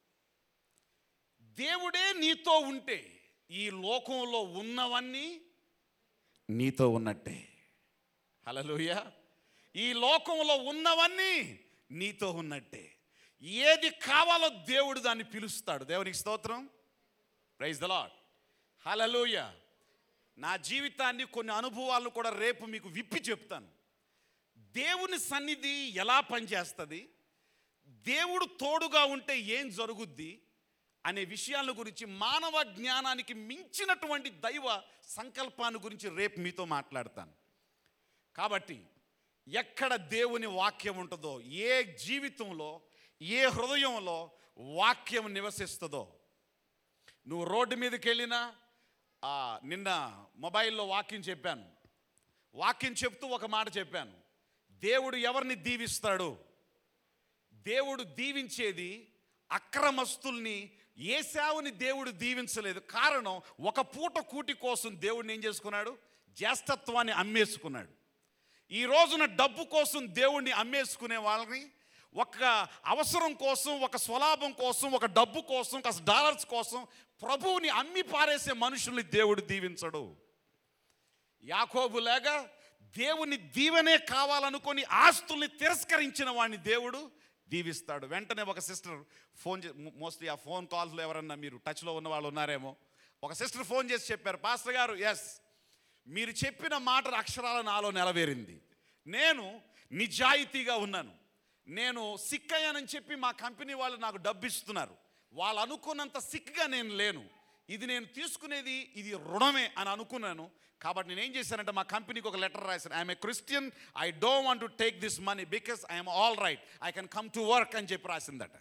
దేవుడే నీతో ఉంటే ఈ లోకంలో ఉన్నవన్నీ నీతో ఉన్నట్టే హలలుయ ఈ లోకంలో ఉన్నవన్నీ నీతో ఉన్నట్టే ఏది కావాలో దేవుడు దాన్ని పిలుస్తాడు దేవునికి స్తోత్రం ప్రైజ్ ద లాడ్ హలలుయ నా జీవితాన్ని కొన్ని అనుభవాలను కూడా రేపు మీకు విప్పి చెప్తాను దేవుని సన్నిధి ఎలా పనిచేస్తుంది దేవుడు తోడుగా ఉంటే ఏం జరుగుద్ది అనే విషయాల గురించి మానవ జ్ఞానానికి మించినటువంటి దైవ సంకల్పాన్ని గురించి రేపు మీతో మాట్లాడతాను కాబట్టి ఎక్కడ దేవుని వాక్యం ఉంటుందో ఏ జీవితంలో ఏ హృదయంలో వాక్యం నివసిస్తుందో నువ్వు రోడ్డు మీదకి వెళ్ళినా ఆ, నిన్న మొబైల్లో వాక్యం చెప్పాను వాక్యం చెప్తూ ఒక మాట చెప్పాను దేవుడు ఎవరిని దీవిస్తాడు దేవుడు దీవించేది అక్రమస్తుల్ని ఏసావుని దేవుడు దీవించలేదు కారణం ఒక పూట కూటి కోసం దేవుడిని ఏం చేసుకున్నాడు జ్యేష్ఠత్వాన్ని అమ్మేసుకున్నాడు ఈ రోజున డబ్బు కోసం దేవుణ్ణి అమ్మేసుకునే వాళ్ళని ఒక అవసరం కోసం ఒక స్వలాభం కోసం ఒక డబ్బు కోసం కాస్త డాలర్స్ కోసం ప్రభువుని అమ్మి పారేసే మనుషుల్ని దేవుడు దీవించడు యాకోబులాగా దేవుని దీవెనే కావాలనుకొని ఆస్తుల్ని తిరస్కరించిన వాడిని దేవుడు దీవిస్తాడు వెంటనే ఒక సిస్టర్ ఫోన్ చే మోస్ట్లీ ఆ ఫోన్ కాల్స్లో ఎవరన్నా మీరు టచ్లో ఉన్న వాళ్ళు ఉన్నారేమో ఒక సిస్టర్ ఫోన్ చేసి చెప్పారు పాస్టర్ గారు ఎస్ మీరు చెప్పిన మాట అక్షరాల నాలో నెలవేరింది నేను నిజాయితీగా ఉన్నాను నేను సిక్ అయ్యానని చెప్పి మా కంపెనీ వాళ్ళు నాకు డబ్బు ఇస్తున్నారు వాళ్ళు అనుకున్నంత సిక్గా నేను లేను ఇది నేను తీసుకునేది ఇది రుణమే అని అనుకున్నాను కాబట్టి నేను ఏం చేశానంటే మా కంపెనీకి ఒక లెటర్ రాశాను I'm a Christian I don't want to take this money because I'm all right I can come to work అని చెప్పి రాసిందట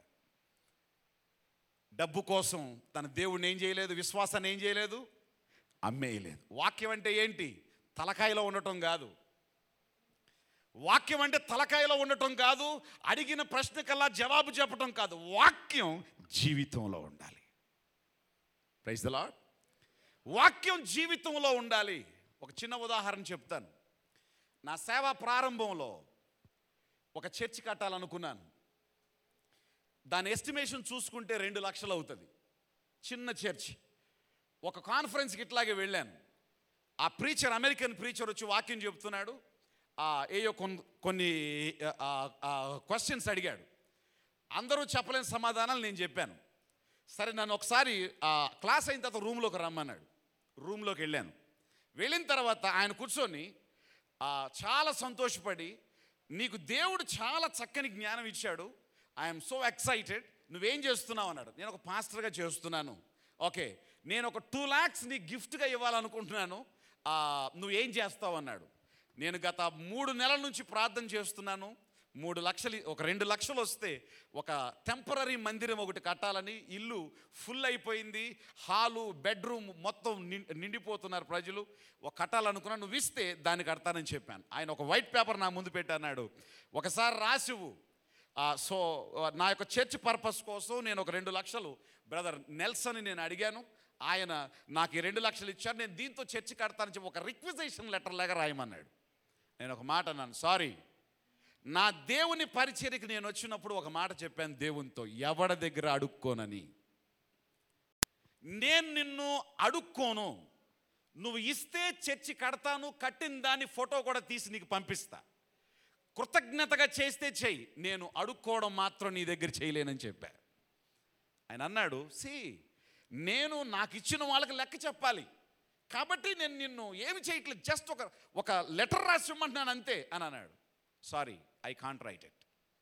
డబ్బు కోసం తన దేవుడిని ఏం చేయలేదు విశ్వాసాన్ని ఏం చేయలేదు అమ్మేయలేదు వాక్యం అంటే ఏంటి తలకాయలో ఉండటం కాదు వాక్యం అంటే తలకాయలో ఉండటం కాదు అడిగిన ప్రశ్నకల్లా జవాబు చెప్పటం కాదు వాక్యం జీవితంలో ఉండాలి ప్రైజ్ ద లాడ్ వాక్యం జీవితంలో ఉండాలి ఒక చిన్న ఉదాహరణ చెప్తాను నా సేవ ప్రారంభంలో ఒక చర్చి కట్టాలనుకున్నాను దాని ఎస్టిమేషన్ చూసుకుంటే రెండు లక్షలు అవుతుంది చిన్న చర్చ్ ఒక కాన్ఫరెన్స్కి ఇట్లాగే వెళ్ళాను ఆ ప్రీచర్ అమెరికన్ ప్రీచర్ వచ్చి వాక్యం చెప్తున్నాడు ఆ, ఏయో కొన్ని కొన్ని క్వశ్చన్స్ అడిగాడు అందరూ చెప్పలేని సమాధానాలు నేను చెప్పాను సరే నన్ను ఒకసారి ఆ, క్లాస్ అయిన తర్వాత రూమ్లోకి రమ్మన్నాడు రూమ్లోకి వెళ్ళాను వెళ్ళిన తర్వాత ఆయన కూర్చొని ఆ, చాలా సంతోషపడి నీకు దేవుడు చాలా చక్కని జ్ఞానం ఇచ్చాడు ఐఎమ్ సో ఎక్సైటెడ్ నువ్వేం చేస్తున్నావు అన్నాడు నేను ఒక పాస్టర్గా చేస్తున్నాను ఓకే నేను ఒక టూ ల్యాక్స్ నీ గిఫ్ట్గా ఇవ్వాలనుకుంటున్నాను ఆ, నువ్వేం చేస్తావు అన్నాడు నేను గత మూడు నెలల నుంచి ప్రార్థన చేస్తున్నాను మూడు లక్షలు ఒక రెండు లక్షలు వస్తే ఒక టెంపరీ మందిరం ఒకటి కట్టాలని ఇల్లు ఫుల్ అయిపోయింది హాలు బెడ్రూమ్ మొత్తం నిం- నిండిపోతున్నారు ప్రజలు ఒక కట్టాలనుకున్నా నువ్వు ఇస్తే దానికి కడతానని చెప్పాను ఆయన ఒక వైట్ పేపర్ నా ముందు పెట్టన్నాడు ఒకసారి రాసివు ఆ, సో ఆ, నా యొక్క చర్చ్ పర్పస్ కోసం నేను ఒక రెండు లక్షలు బ్రదర్ నెల్సన్ నేను అడిగాను ఆయన నాకు ఈ రెండు లక్షలు ఇచ్చారు నేను దీంతో చర్చ్ కడతానని చెప్పి ఒక రిక్విజేషన్ లెటర్ లాగా రాయమన్నాడు నేను ఒక మాట అన్నాను సారీ నా దేవుని పరిచర్యకి నేను వచ్చినప్పుడు ఒక మాట చెప్పాను దేవునితో ఎవడ దగ్గర అడుక్కోనని నేను నిన్ను అడుక్కోను నువ్వు ఇస్తే చర్చి కడతాను కట్టిన దాన్ని ఫోటో కూడా తీసి నీకు పంపిస్తా కృతజ్ఞతగా చేస్తే చెయ్యి నేను అడుక్కోవడం మాత్రం నీ దగ్గర చేయలేనని చెప్పా ఆయన అన్నాడు సి నేను నాకు ఇచ్చిన వాళ్ళకి లెక్క చెప్పాలి కాబట్టి నేను నిన్ను ఏమి చేయట్లేదు జస్ట్ ఒక ఒక లెటర్ రాసి ఇమ్మంటున్నాను అంతే అని అన్నాడు sorry I can't write it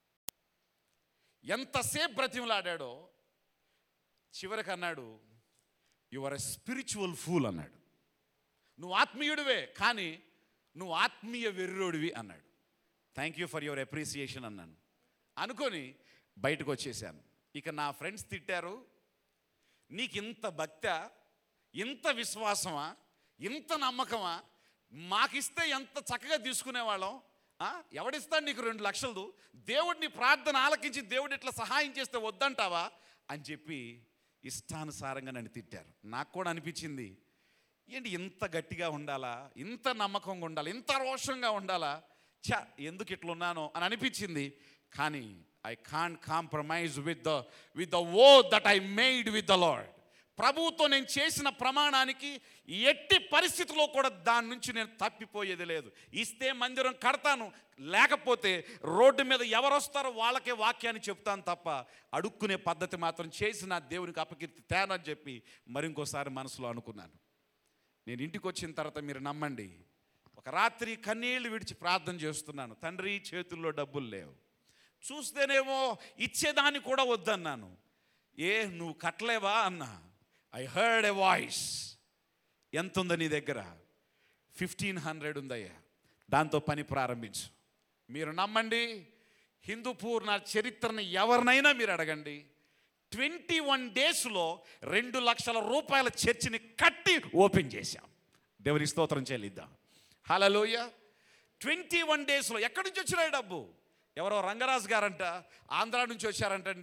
ఎంతసేపు బ్రతిమలాడాడో చివరికి అన్నాడు you are a spiritual fool అన్నాడు నువ్వు ఆత్మీయుడివే కానీ నువ్వు ఆత్మీయ వెర్రోడివి అన్నాడు thank you for your appreciation అన్నాను అనుకొని బయటకు వచ్చేసాను ఇక నా ఫ్రెండ్స్ తిట్టారు నీకు ఇంత భక్త ఇంత విశ్వాసమా ఇంత నమ్మకమా మాకిస్తే ఎంత చక్కగా తీసుకునేవాళ్ళం ఆ? ఎవడిస్తాడు నీకు రెండు లక్షలు దేవుడిని ప్రార్థన ఆలకించి దేవుడు ఇట్లా సహాయం చేస్తే వద్దంటావా అని చెప్పి ఇష్టానుసారంగా నన్ను తిట్టారు నాకు కూడా అనిపించింది ఏంటి ఇంత గట్టిగా ఉండాలా ఇంత నమ్మకంగా ఉండాలి ఇంత రోషంగా ఉండాలా చ ఎందుకు ఇట్లున్నానో అని అనిపించింది కానీ I can't compromise with the with the oh that I made with the Lord ప్రభువుతో నేను చేసిన ప్రమాణానికి ఎట్టి పరిస్థితిలో కూడా దాని నుంచి నేను తప్పిపోయేది లేదు ఇస్తే మందిరం కడతాను లేకపోతే రోడ్డు మీద ఎవరు వస్తారో వాళ్ళకే వాక్యాన్ని చెప్తాను తప్ప అడుక్కునే పద్ధతి మాత్రం చేసి నా దేవునికి అపకీర్తి తేనని చెప్పి మరి ఇంకోసారి మనసులో అనుకున్నాను నేను ఇంటికి వచ్చిన తర్వాత మీరు నమ్మండి ఒక రాత్రి కన్నీళ్లు విడిచి ప్రార్థన చేస్తున్నాను తండ్రి చేతుల్లో డబ్బులు లేవు చూస్తేనేమో ఇచ్చేదాన్ని కూడా వద్దన్నాను ఏ నువ్వు కట్టలేవా అన్నా ఐ హర్డ్ ఎ వాయిస్ ఎంత ఉందో నీ దగ్గర ఫిఫ్టీన్ హండ్రెడ్ ఉందయ్యా దాంతో పని ప్రారంభించు మీరు నమ్మండి హిందూపూర్ నా చరిత్రని ఎవరినైనా మీరు అడగండి ట్వంటీ వన్ డేస్లో రెండు లక్షల రూపాయల చర్చిని కట్టి ఓపెన్ చేశాం దేవుని స్తోత్రం చెల్లిద్దాం హలోయ ట్వంటీ వన్ డేస్లో ఎక్కడి నుంచి వచ్చినాయి డబ్బు ఎవరో రంగరాజు గారంట ఆంధ్ర నుంచి వచ్చారంటండి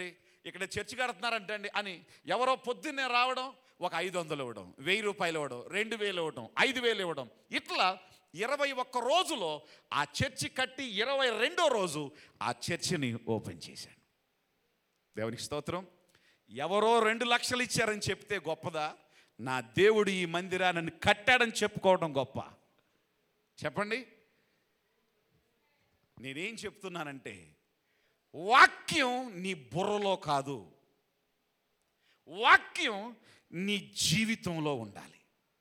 ఇక్కడ చర్చి కడుతున్నారంటే అండి అని ఎవరో పొద్దున్నే రావడం ఒక ఐదు వందలు ఇవ్వడం వెయ్యి రూపాయలు ఇవ్వడం రెండు వేలు ఇవ్వడం ఐదు వేలు ఇవ్వడం ఇట్లా ఇరవై ఒక్క రోజులో ఆ చర్చి కట్టి ఇరవై రెండో రోజు ఆ చర్చిని ఓపెన్ చేశాడు దేవునికి స్తోత్రం ఎవరో రెండు లక్షలు ఇచ్చారని చెప్తే గొప్పదా నా దేవుడు ఈ మందిరాన్ని కట్టాడని చెప్పుకోవడం గొప్ప చెప్పండి నేనేం చెప్తున్నానంటే వాక్యం నీ బుర్రలో కాదు వాక్యం నీ జీవితంలో ఉండాలి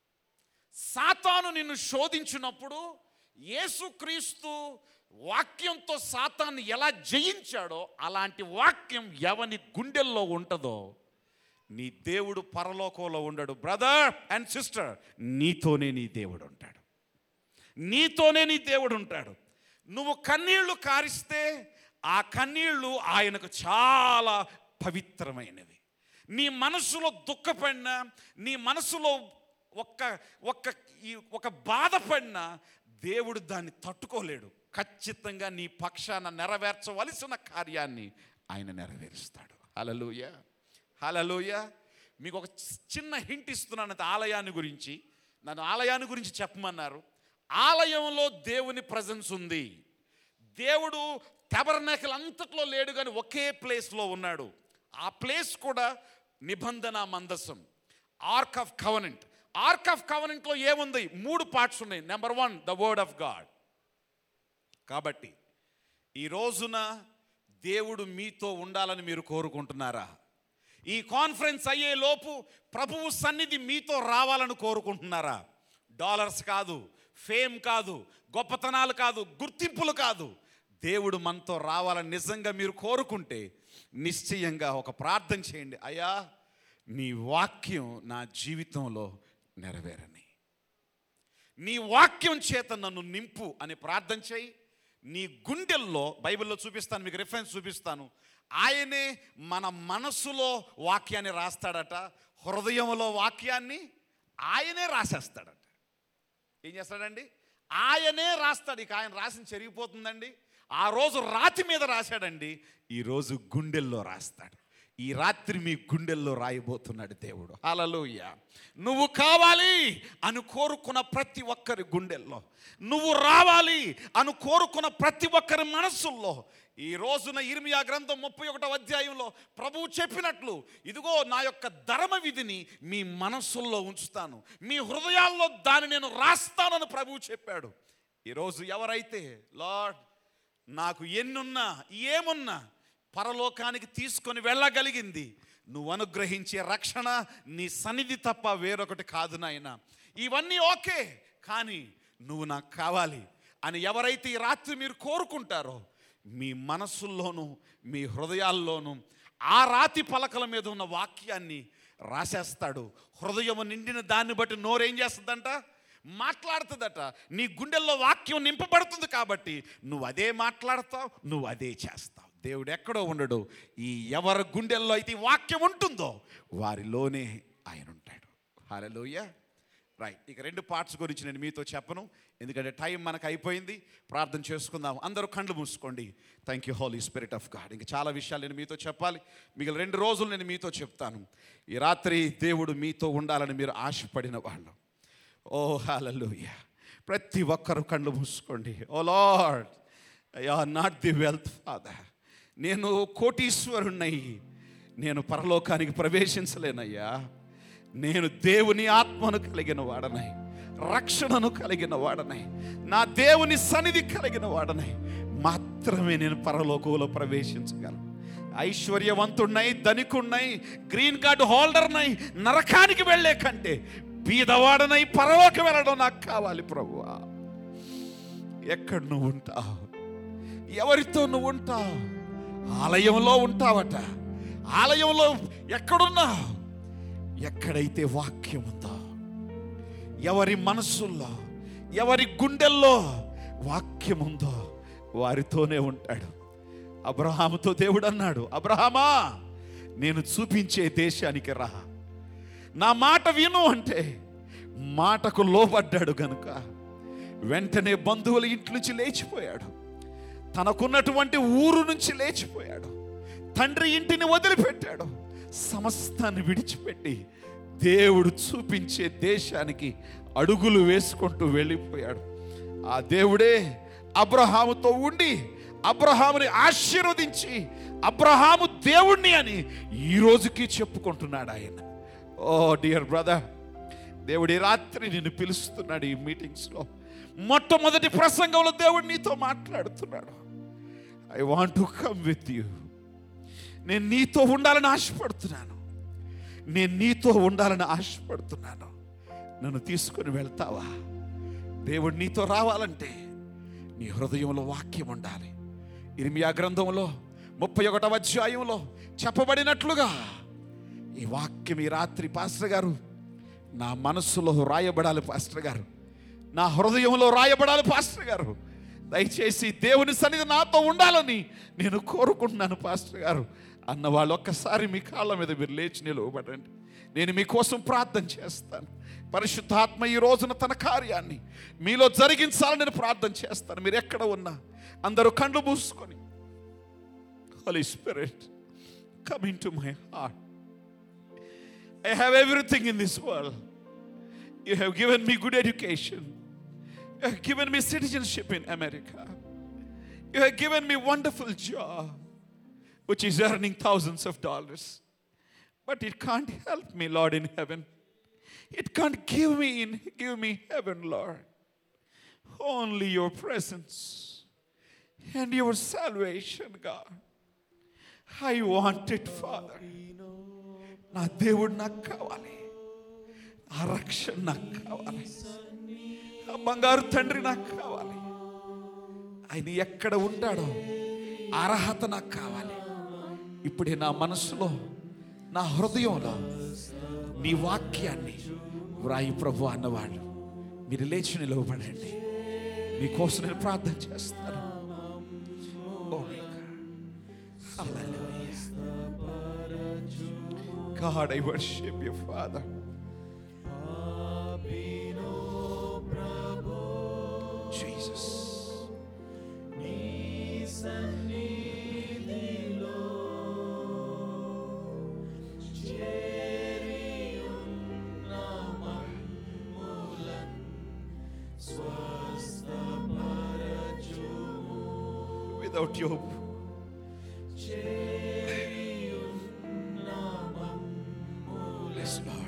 సాతాను నిన్ను శోధించినప్పుడు యేసుక్రీస్తు వాక్యంతో సాతాన్ని ఎలా జయించాడో అలాంటి వాక్యం ఎవని గుండెల్లో ఉంటుందో నీ దేవుడు పరలోకంలో ఉండడు బ్రదర్ అండ్ సిస్టర్ నీతోనే నీ దేవుడు ఉంటాడు నీతోనే నీ దేవుడు ఉంటాడు నువ్వు కన్నీళ్లు కారిస్తే ఆ కన్నీళ్లు ఆయనకు చాలా పవిత్రమైనవి నీ మనసులో దుఃఖపడినా నీ మనసులో ఒక్క ఒక్క ఈ ఒక బాధపడిన దేవుడు దాన్ని తట్టుకోలేడు ఖచ్చితంగా నీ పక్షాన నెరవేర్చవలసిన కార్యాన్ని ఆయన నెరవేరుస్తాడు హలలుయ హలలుయ మీకు ఒక చిన్న హింట్ ఇస్తున్నాను అది ఆలయాన్ని గురించి నన్ను ఆలయాన్ని గురించి చెప్పమన్నారు ఆలయంలో దేవుని ప్రజెన్స్ ఉంది దేవుడు టెబర్నేకల్ అంతట్లో లేడు కానీ ఒకే ప్లేస్లో ఉన్నాడు ఆ ప్లేస్ కూడా నిబంధన మందసం ark of covenant ark of కవనెంట్లో ఏముంది మూడు పార్ట్స్ ఉన్నాయి number one the word of God కాబట్టి ఈ రోజున దేవుడు మీతో ఉండాలని మీరు కోరుకుంటున్నారా ఈ కాన్ఫరెన్స్ అయ్యే లోపు ప్రభువు సన్నిధి మీతో రావాలని కోరుకుంటున్నారా డాలర్స్ కాదు ఫేమ్ కాదు గొప్పతనాలు కాదు గుర్తింపులు కాదు దేవుడు మనతో రావాలని నిజంగా మీరు కోరుకుంటే నిశ్చయంగా ఒక ప్రార్థన చేయండి అయ్యా నీ వాక్యం నా జీవితంలో నెరవేరని నీ వాక్యం చేత నన్ను నింపు అని ప్రార్థన చేయి నీ గుండెల్లో బైబిల్లో చూపిస్తాను మీకు రిఫరెన్స్ చూపిస్తాను ఆయనే మన మనసులో వాక్యాన్ని రాస్తాడట హృదయంలో వాక్యాన్ని ఆయనే రాసేస్తాడట ఏం చేస్తాడండి ఆయనే రాస్తాడు ఇక ఆయన రాసిన చెరిగిపోతుందండి ఆ రోజు రాతి మీద రాశాడండి ఈరోజు గుండెల్లో రాస్తాడు ఈ రాత్రి మీ గుండెల్లో రాయబోతున్నాడు దేవుడు హలలుయ నువ్వు కావాలి అని కోరుకున్న ప్రతి ఒక్కరి గుండెల్లో నువ్వు రావాలి అని కోరుకున్న ప్రతి ఒక్కరి మనస్సుల్లో ఈ రోజున ఇర్మియా గ్రంథం ముప్పై ఒకటో అధ్యాయంలో ప్రభువు చెప్పినట్లు ఇదిగో నా యొక్క ధర్మ విధిని మీ మనస్సుల్లో ఉంచుతాను మీ హృదయాల్లో దాన్ని నేను రాస్తానని ప్రభువు చెప్పాడు ఈరోజు ఎవరైతే లార్డ్ నాకు ఎన్నున్నా ఏమున్నా పరలోకానికి తీసుకొని వెళ్ళగలిగింది నువ్వు అనుగ్రహించే రక్షణ నీ సన్నిధి తప్ప వేరొకటి కాదు నాయన ఇవన్నీ ఓకే కానీ నువ్వు నాకు కావాలి అని ఎవరైతే ఈ రాత్రి మీరు కోరుకుంటారో మీ మనస్సుల్లోనూ మీ హృదయాల్లోనూ ఆ రాతి పలకల మీద ఉన్న వాక్యాన్ని రాసేస్తాడు హృదయం నిండిన దాన్ని బట్టి నోరేం చేస్తుందంట మాట్లాడుతుందట నీ గుండెల్లో వాక్యం నింపబడుతుంది కాబట్టి నువ్వు అదే మాట్లాడతావు నువ్వు అదే చేస్తావు దేవుడు ఎక్కడో ఉండడు ఈ ఎవరి గుండెల్లో అయితే ఈ వాక్యం ఉంటుందో వారిలోనే ఆయన ఉంటాడు హలోయ రైట్ ఇక రెండు పార్ట్స్ గురించి నేను మీతో చెప్పను ఎందుకంటే టైం మనకు అయిపోయింది ప్రార్థన చేసుకుందాం అందరూ కళ్ళు మూసుకోండి thank you Holy Spirit of God ఇంకా చాలా విషయాలు నేను మీతో చెప్పాలి మిగిలిన రెండు రోజులు నేను మీతో చెప్తాను ఈ రాత్రి దేవుడు మీతో ఉండాలని మీరు ఆశపడిన వాళ్ళు ఓ హాలూయ ప్రతి ఒక్కరు కళ్ళు మూసుకోండి ఓ లార్డ్ అయ్యా నాట్ ది వెల్త్ ఫాదర్ నేను కోటీశ్వరుణ్ణి నేను పరలోకానికి ప్రవేశించలేనయ్యా నేను దేవుని ఆత్మను కలిగిన వాడనై రక్షణను కలిగిన వాడనై నా దేవుని సన్నిధి కలిగిన వాడనై మాత్రమే నేను పరలోకంలో ప్రవేశించగలను ఐశ్వర్యవంతుణ్ణై ధనికుణ్ణై గ్రీన్ కార్డు హోల్డర్నై నరకానికి వెళ్ళే కంటే బీదవాడనై పరలోకి వెళ్ళడం నాకు కావాలి ప్రభువా ఎక్కడ నువ్వు ఉంటావు ఎవరితో నువ్వు ఉంటావు ఆలయంలో ఉంటావట ఆలయంలో ఎక్కడున్నావు ఎక్కడైతే వాక్యం ఉందో ఎవరి మనస్సుల్లో ఎవరి గుండెల్లో వాక్యం ఉందో వారితోనే ఉంటాడు అబ్రహాముతో దేవుడు అన్నాడు అబ్రహామా నేను చూపించే దేశానికి రా నా మాట విను అంటే మాటకు లోబడ్డాడు గనుక వెంటనే బంధువుల ఇంటి నుంచి లేచిపోయాడు తనకున్నటువంటి ఊరు నుంచి లేచిపోయాడు తండ్రి ఇంటిని వదిలిపెట్టాడు సమస్తాన్ని విడిచిపెట్టి దేవుడు చూపించే దేశానికి అడుగులు వేసుకుంటూ వెళ్ళిపోయాడు ఆ దేవుడే అబ్రహాముతో ఉండి అబ్రహాముని ఆశీర్వదించి అబ్రహాము దేవుణ్ణి అని ఈ రోజుకి చెప్పుకుంటున్నాడు ఆయన ఓ డియర్ బ్రదర్ దేవుడు ఈ రాత్రి నిన్ను పిలుస్తున్నాడు ఈ మీటింగ్స్లో మొట్టమొదటి ప్రసంగంలో దేవుడు నీతో మాట్లాడుతున్నాడు I want to come with you నేను నీతో ఉండాలని ఆశపడుతున్నాను నేను నీతో ఉండాలని ఆశపడుతున్నాను నన్ను తీసుకొని వెళ్తావా దేవుడు నీతో రావాలంటే నీ హృదయంలో వాక్యం ఉండాలి ఇర్మియా గ్రంథంలో ముప్పై ఒకటవ అధ్యాయంలో చెప్పబడినట్లుగా ఈ వాక్యం ఈ రాత్రి పాస్టర్ గారు నా మనస్సులో రాయబడాలి పాస్టర్ గారు నా హృదయంలో రాయబడాలి పాస్టర్ గారు దయచేసి దేవుని సన్నిధి నాతో ఉండాలని నేను కోరుకుంటున్నాను పాస్టర్ గారు అన్న వాళ్ళు ఒక్కసారి మీ కాళ్ళ మీద మీరు లేచి నిలవబడండి నేను మీకోసం ప్రార్థన చేస్తాను పరిశుద్ధాత్మ ఈ రోజున తన కార్యాన్ని మీలో జరిగించాలని నేను ప్రార్థన చేస్తాను మీరు ఎక్కడ ఉన్నా అందరూ కళ్ళు మూసుకొని Holy Spirit coming to my heart I have everything in this world. You have given me good education. You have given me citizenship in America. You have given me wonderful job, which is earning thousands of dollars. But it can't help me, Lord, in heaven. It can't give me in give me heaven, Lord. Only your presence and your salvation, God. I want it, Father. నా దేవుడు నాకు కావాలి ఆ రక్షణ నాకు కావాలి ఆ బంగారు తండ్రి నాకు కావాలి ఆయన ఎక్కడ ఉంటాడో ఆ అర్హత నాకు కావాలి ఇప్పుడే నా మనసులో నా హృదయంలో నీ వాక్యాన్ని వ్రాయి ప్రభు అన్నవాళ్ళు మీరు లేచి నిలవబడండి మీకోసం నేను ప్రార్థన చేస్తాను Oh my God. Hallelujah. God, I worship you, Father. Jesus. Without you, Yes, Lord.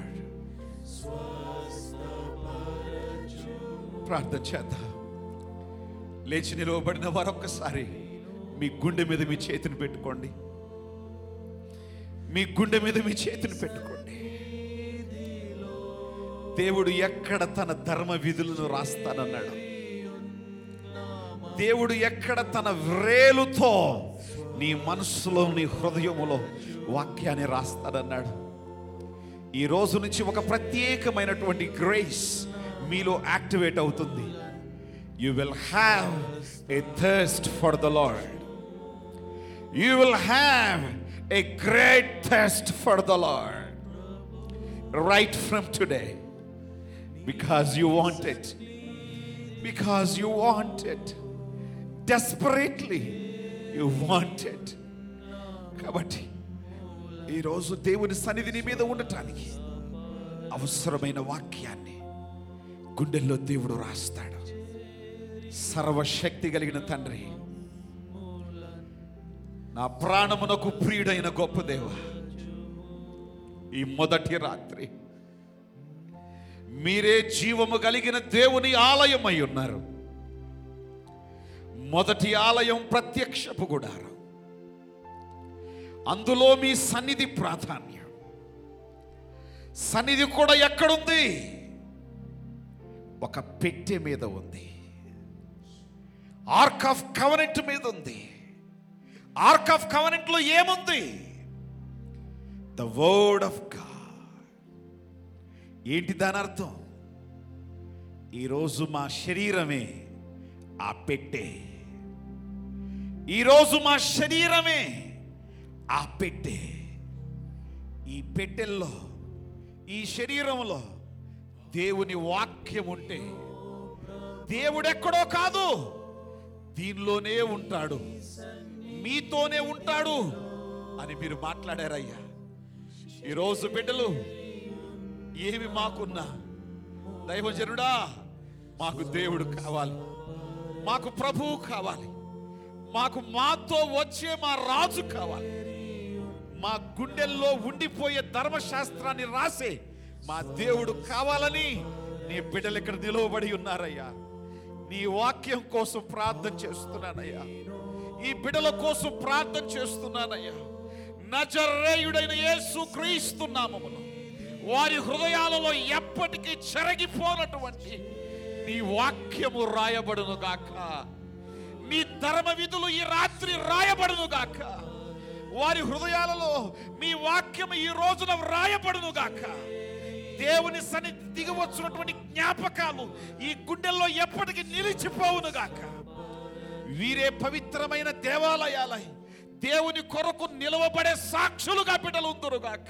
ప్రార్థన చేద్దాం లేచి నిలవబడిన వారొక్కసారి మీ గుండె మీద మీ చేతిని పెట్టుకోండి మీ గుండె మీద మీ చేతిని పెట్టుకోండి దేవుడు ఎక్కడ తన ధర్మ విధులను రాస్తానన్నాడు దేవుడు ఎక్కడ తన వ్రేలుతో నీ మనసులో నీ హృదయములో వాక్యాన్ని రాస్తాడన్నాడు ఈ రోజు నుంచి ఒక ప్రత్యేకమైనటువంటి గ్రేస్ మీలో యాక్టివేట్ అవుతుంది you will have a thirst for the Lord you will have a great thirst for the Lord right from today because you want it because you want it desperately you want it కాబట్టి ఈరోజు దేవుని సన్నిధి నీ మీద ఉండటానికి అవసరమైన వాక్యాన్ని గుండెల్లో దేవుడు రాస్తాడు సర్వశక్తి కలిగిన తండ్రి నా ప్రాణమునకు ప్రియుడైన గొప్ప దేవ ఈ మొదటి రాత్రి మీరే జీవము కలిగిన దేవుని ఆలయమై ఉన్నారు మొదటి ఆలయం ప్రత్యక్షపు గుడారం అందులో మీ సన్నిధి ప్రాధాన్యం సన్నిధి కూడా ఎక్కడుంది ఒక పెట్టె మీద ఉంది ఆర్క్ ఆఫ్ కవనెంట్ మీద ఉంది ఆర్క్ ఆఫ్ కవనెంట్ లో ఏముంది ద వర్డ్ ఆఫ్ గాడ్ ఏంటి దాని అర్థం ఈరోజు మా శరీరమే ఆ పెట్టె ఈరోజు మా శరీరమే ఆ పెట్టె ఈ పెట్టెల్లో ఈ శరీరంలో దేవుని వాక్యం ఉంటే దేవుడు ఎక్కడో కాదు దీనిలోనే ఉంటాడు మీతోనే ఉంటాడు అని మీరు మాట్లాడారయ్యా ఈరోజు బిడ్డలు ఏమి మాకున్నా దైవజనుడా మాకు దేవుడు కావాలి మాకు ప్రభువు కావాలి మాకు మాతో వచ్చే మా రాజు కావాలి మా గుండెల్లో ఉండిపోయే ధర్మశాస్త్రాన్ని రాసే మా దేవుడు కావాలని నీ బిడ్డలు ఇక్కడ నిలవబడి ఉన్నారయ్యా నీ వాక్యం కోసం ప్రార్థన చేస్తున్నానయ్యా ఈ బిడ్డల కోసం ప్రార్థన చేస్తున్నానయ్యా నజరేయుడైన యేసు క్రీస్తు నామములో వారి హృదయాలలో ఎప్పటికీ చెరగిపోనటువంటి నీ వాక్యము రాయబడును గాక నీ ధర్మ విధులు ఈ రాత్రి రాయబడును గాక వారి హృదయాలలో మీ వాక్యం ఈ రోజున వ్రాయబడును గాక దేవుని సన్నిధి దిగవచ్చున్నటువంటి జ్ఞాపకాలు ఈ గుండెల్లో ఎప్పటికీ నిలిచిపోవును గాక వీరే పవిత్రమైన దేవాలయాలై దేవుని కొరకు నిలవబడే సాక్షులుగా బిడ్డలు ఉందరుగాక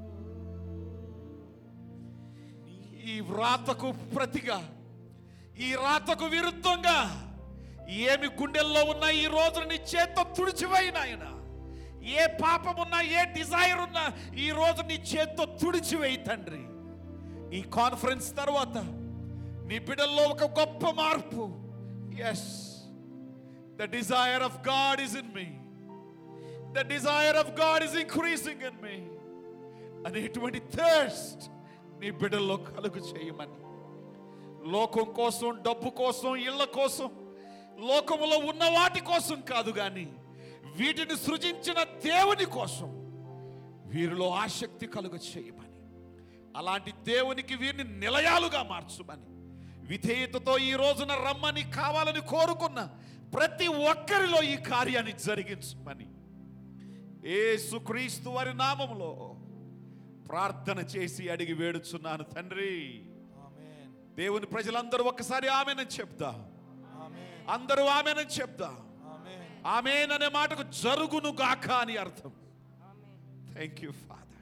ఈ వ్రాతకు ప్రతిగా ఈ రాతకు విరుద్ధంగా ఏమి గుండెల్లో ఉన్నా ఈ రోజు నీ చేత్తో తుడిచివేయి ఆయన ఏ పాపం ఉన్నా ఏ డిజైర్ ఉన్నా ఈ రోజు నీ చేత్తో తుడిచివేయి తండ్రి ఈ కాన్ఫరెన్స్ తర్వాత నీ బిడ్డల్లో ఒక గొప్ప మార్పు yes the desire of God is in me the desire of God is increasing in me అనేటువంటి థర్స్ట్ నీ బిడ్డల్లో కలుగు చేయమని లోకం కోసం డబ్బు కోసం ఇళ్ళ కోసం లోకములో ఉన్న వాటి కోసం కాదు కానీ వీటిని సృజించిన దేవుని కోసం వీరిలో ఆసక్తి కలుగ చేయమని అలాంటి దేవునికి వీరిని నిలయాలుగా మార్చుమని విధేయతతో ఈ రోజున రమ్మని కావాలని కోరుకున్న ప్రతి ఒక్కరిలో ఈ కార్యాన్ని జరిగించమని యేసుక్రీస్తు వారి నామములో ప్రార్థన చేసి అడిగి వేడుచున్నాను తండ్రి ఆమేన్ దేవుని ప్రజలందరూ ఒక్కసారి ఆమెనని చెప్తా ఆమేన్ అందరూ ఆమెనని చెప్తా ఆమేన్ ఆమెన్ అనే మాటకు జరుగును గాక అని అర్థం thank you father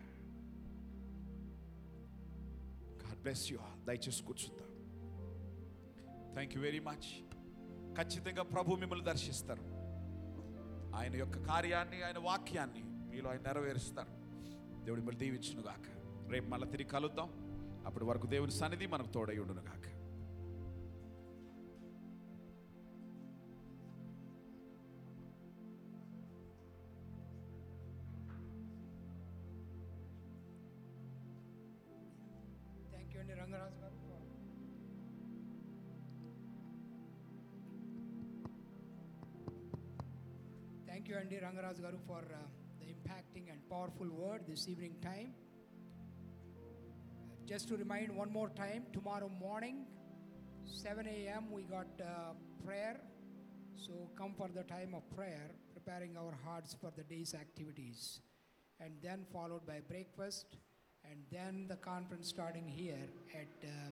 God bless you all దయచేసి కూర్చుందాం థ్యాంక్ యూ వెరీ మచ్ ఖచ్చితంగా ప్రభు మిమ్మల్ని దర్శిస్తారు ఆయన యొక్క కార్యాన్ని ఆయన వాక్యాన్ని మీలో ఆయన నెరవేరుస్తారు దేవుడు మిమ్మల్ని దీవించును గాక రేపు మళ్ళీ తిరిగి కలుద్దాం అప్పటి వరకు దేవుని సన్నిధి మనకు తోడై ఉండును గాక థ్యాంక్ యూ అండి రంగరాజు గారు థ్యాంక్ యూ అండి Rangaraju garu for the impacting and powerful word this evening time just to remind one more time tomorrow morning 7 a.m we got uh, prayer so come for the time of prayer preparing our hearts for the day's activities and then followed by breakfast and then the conference starting here at uh,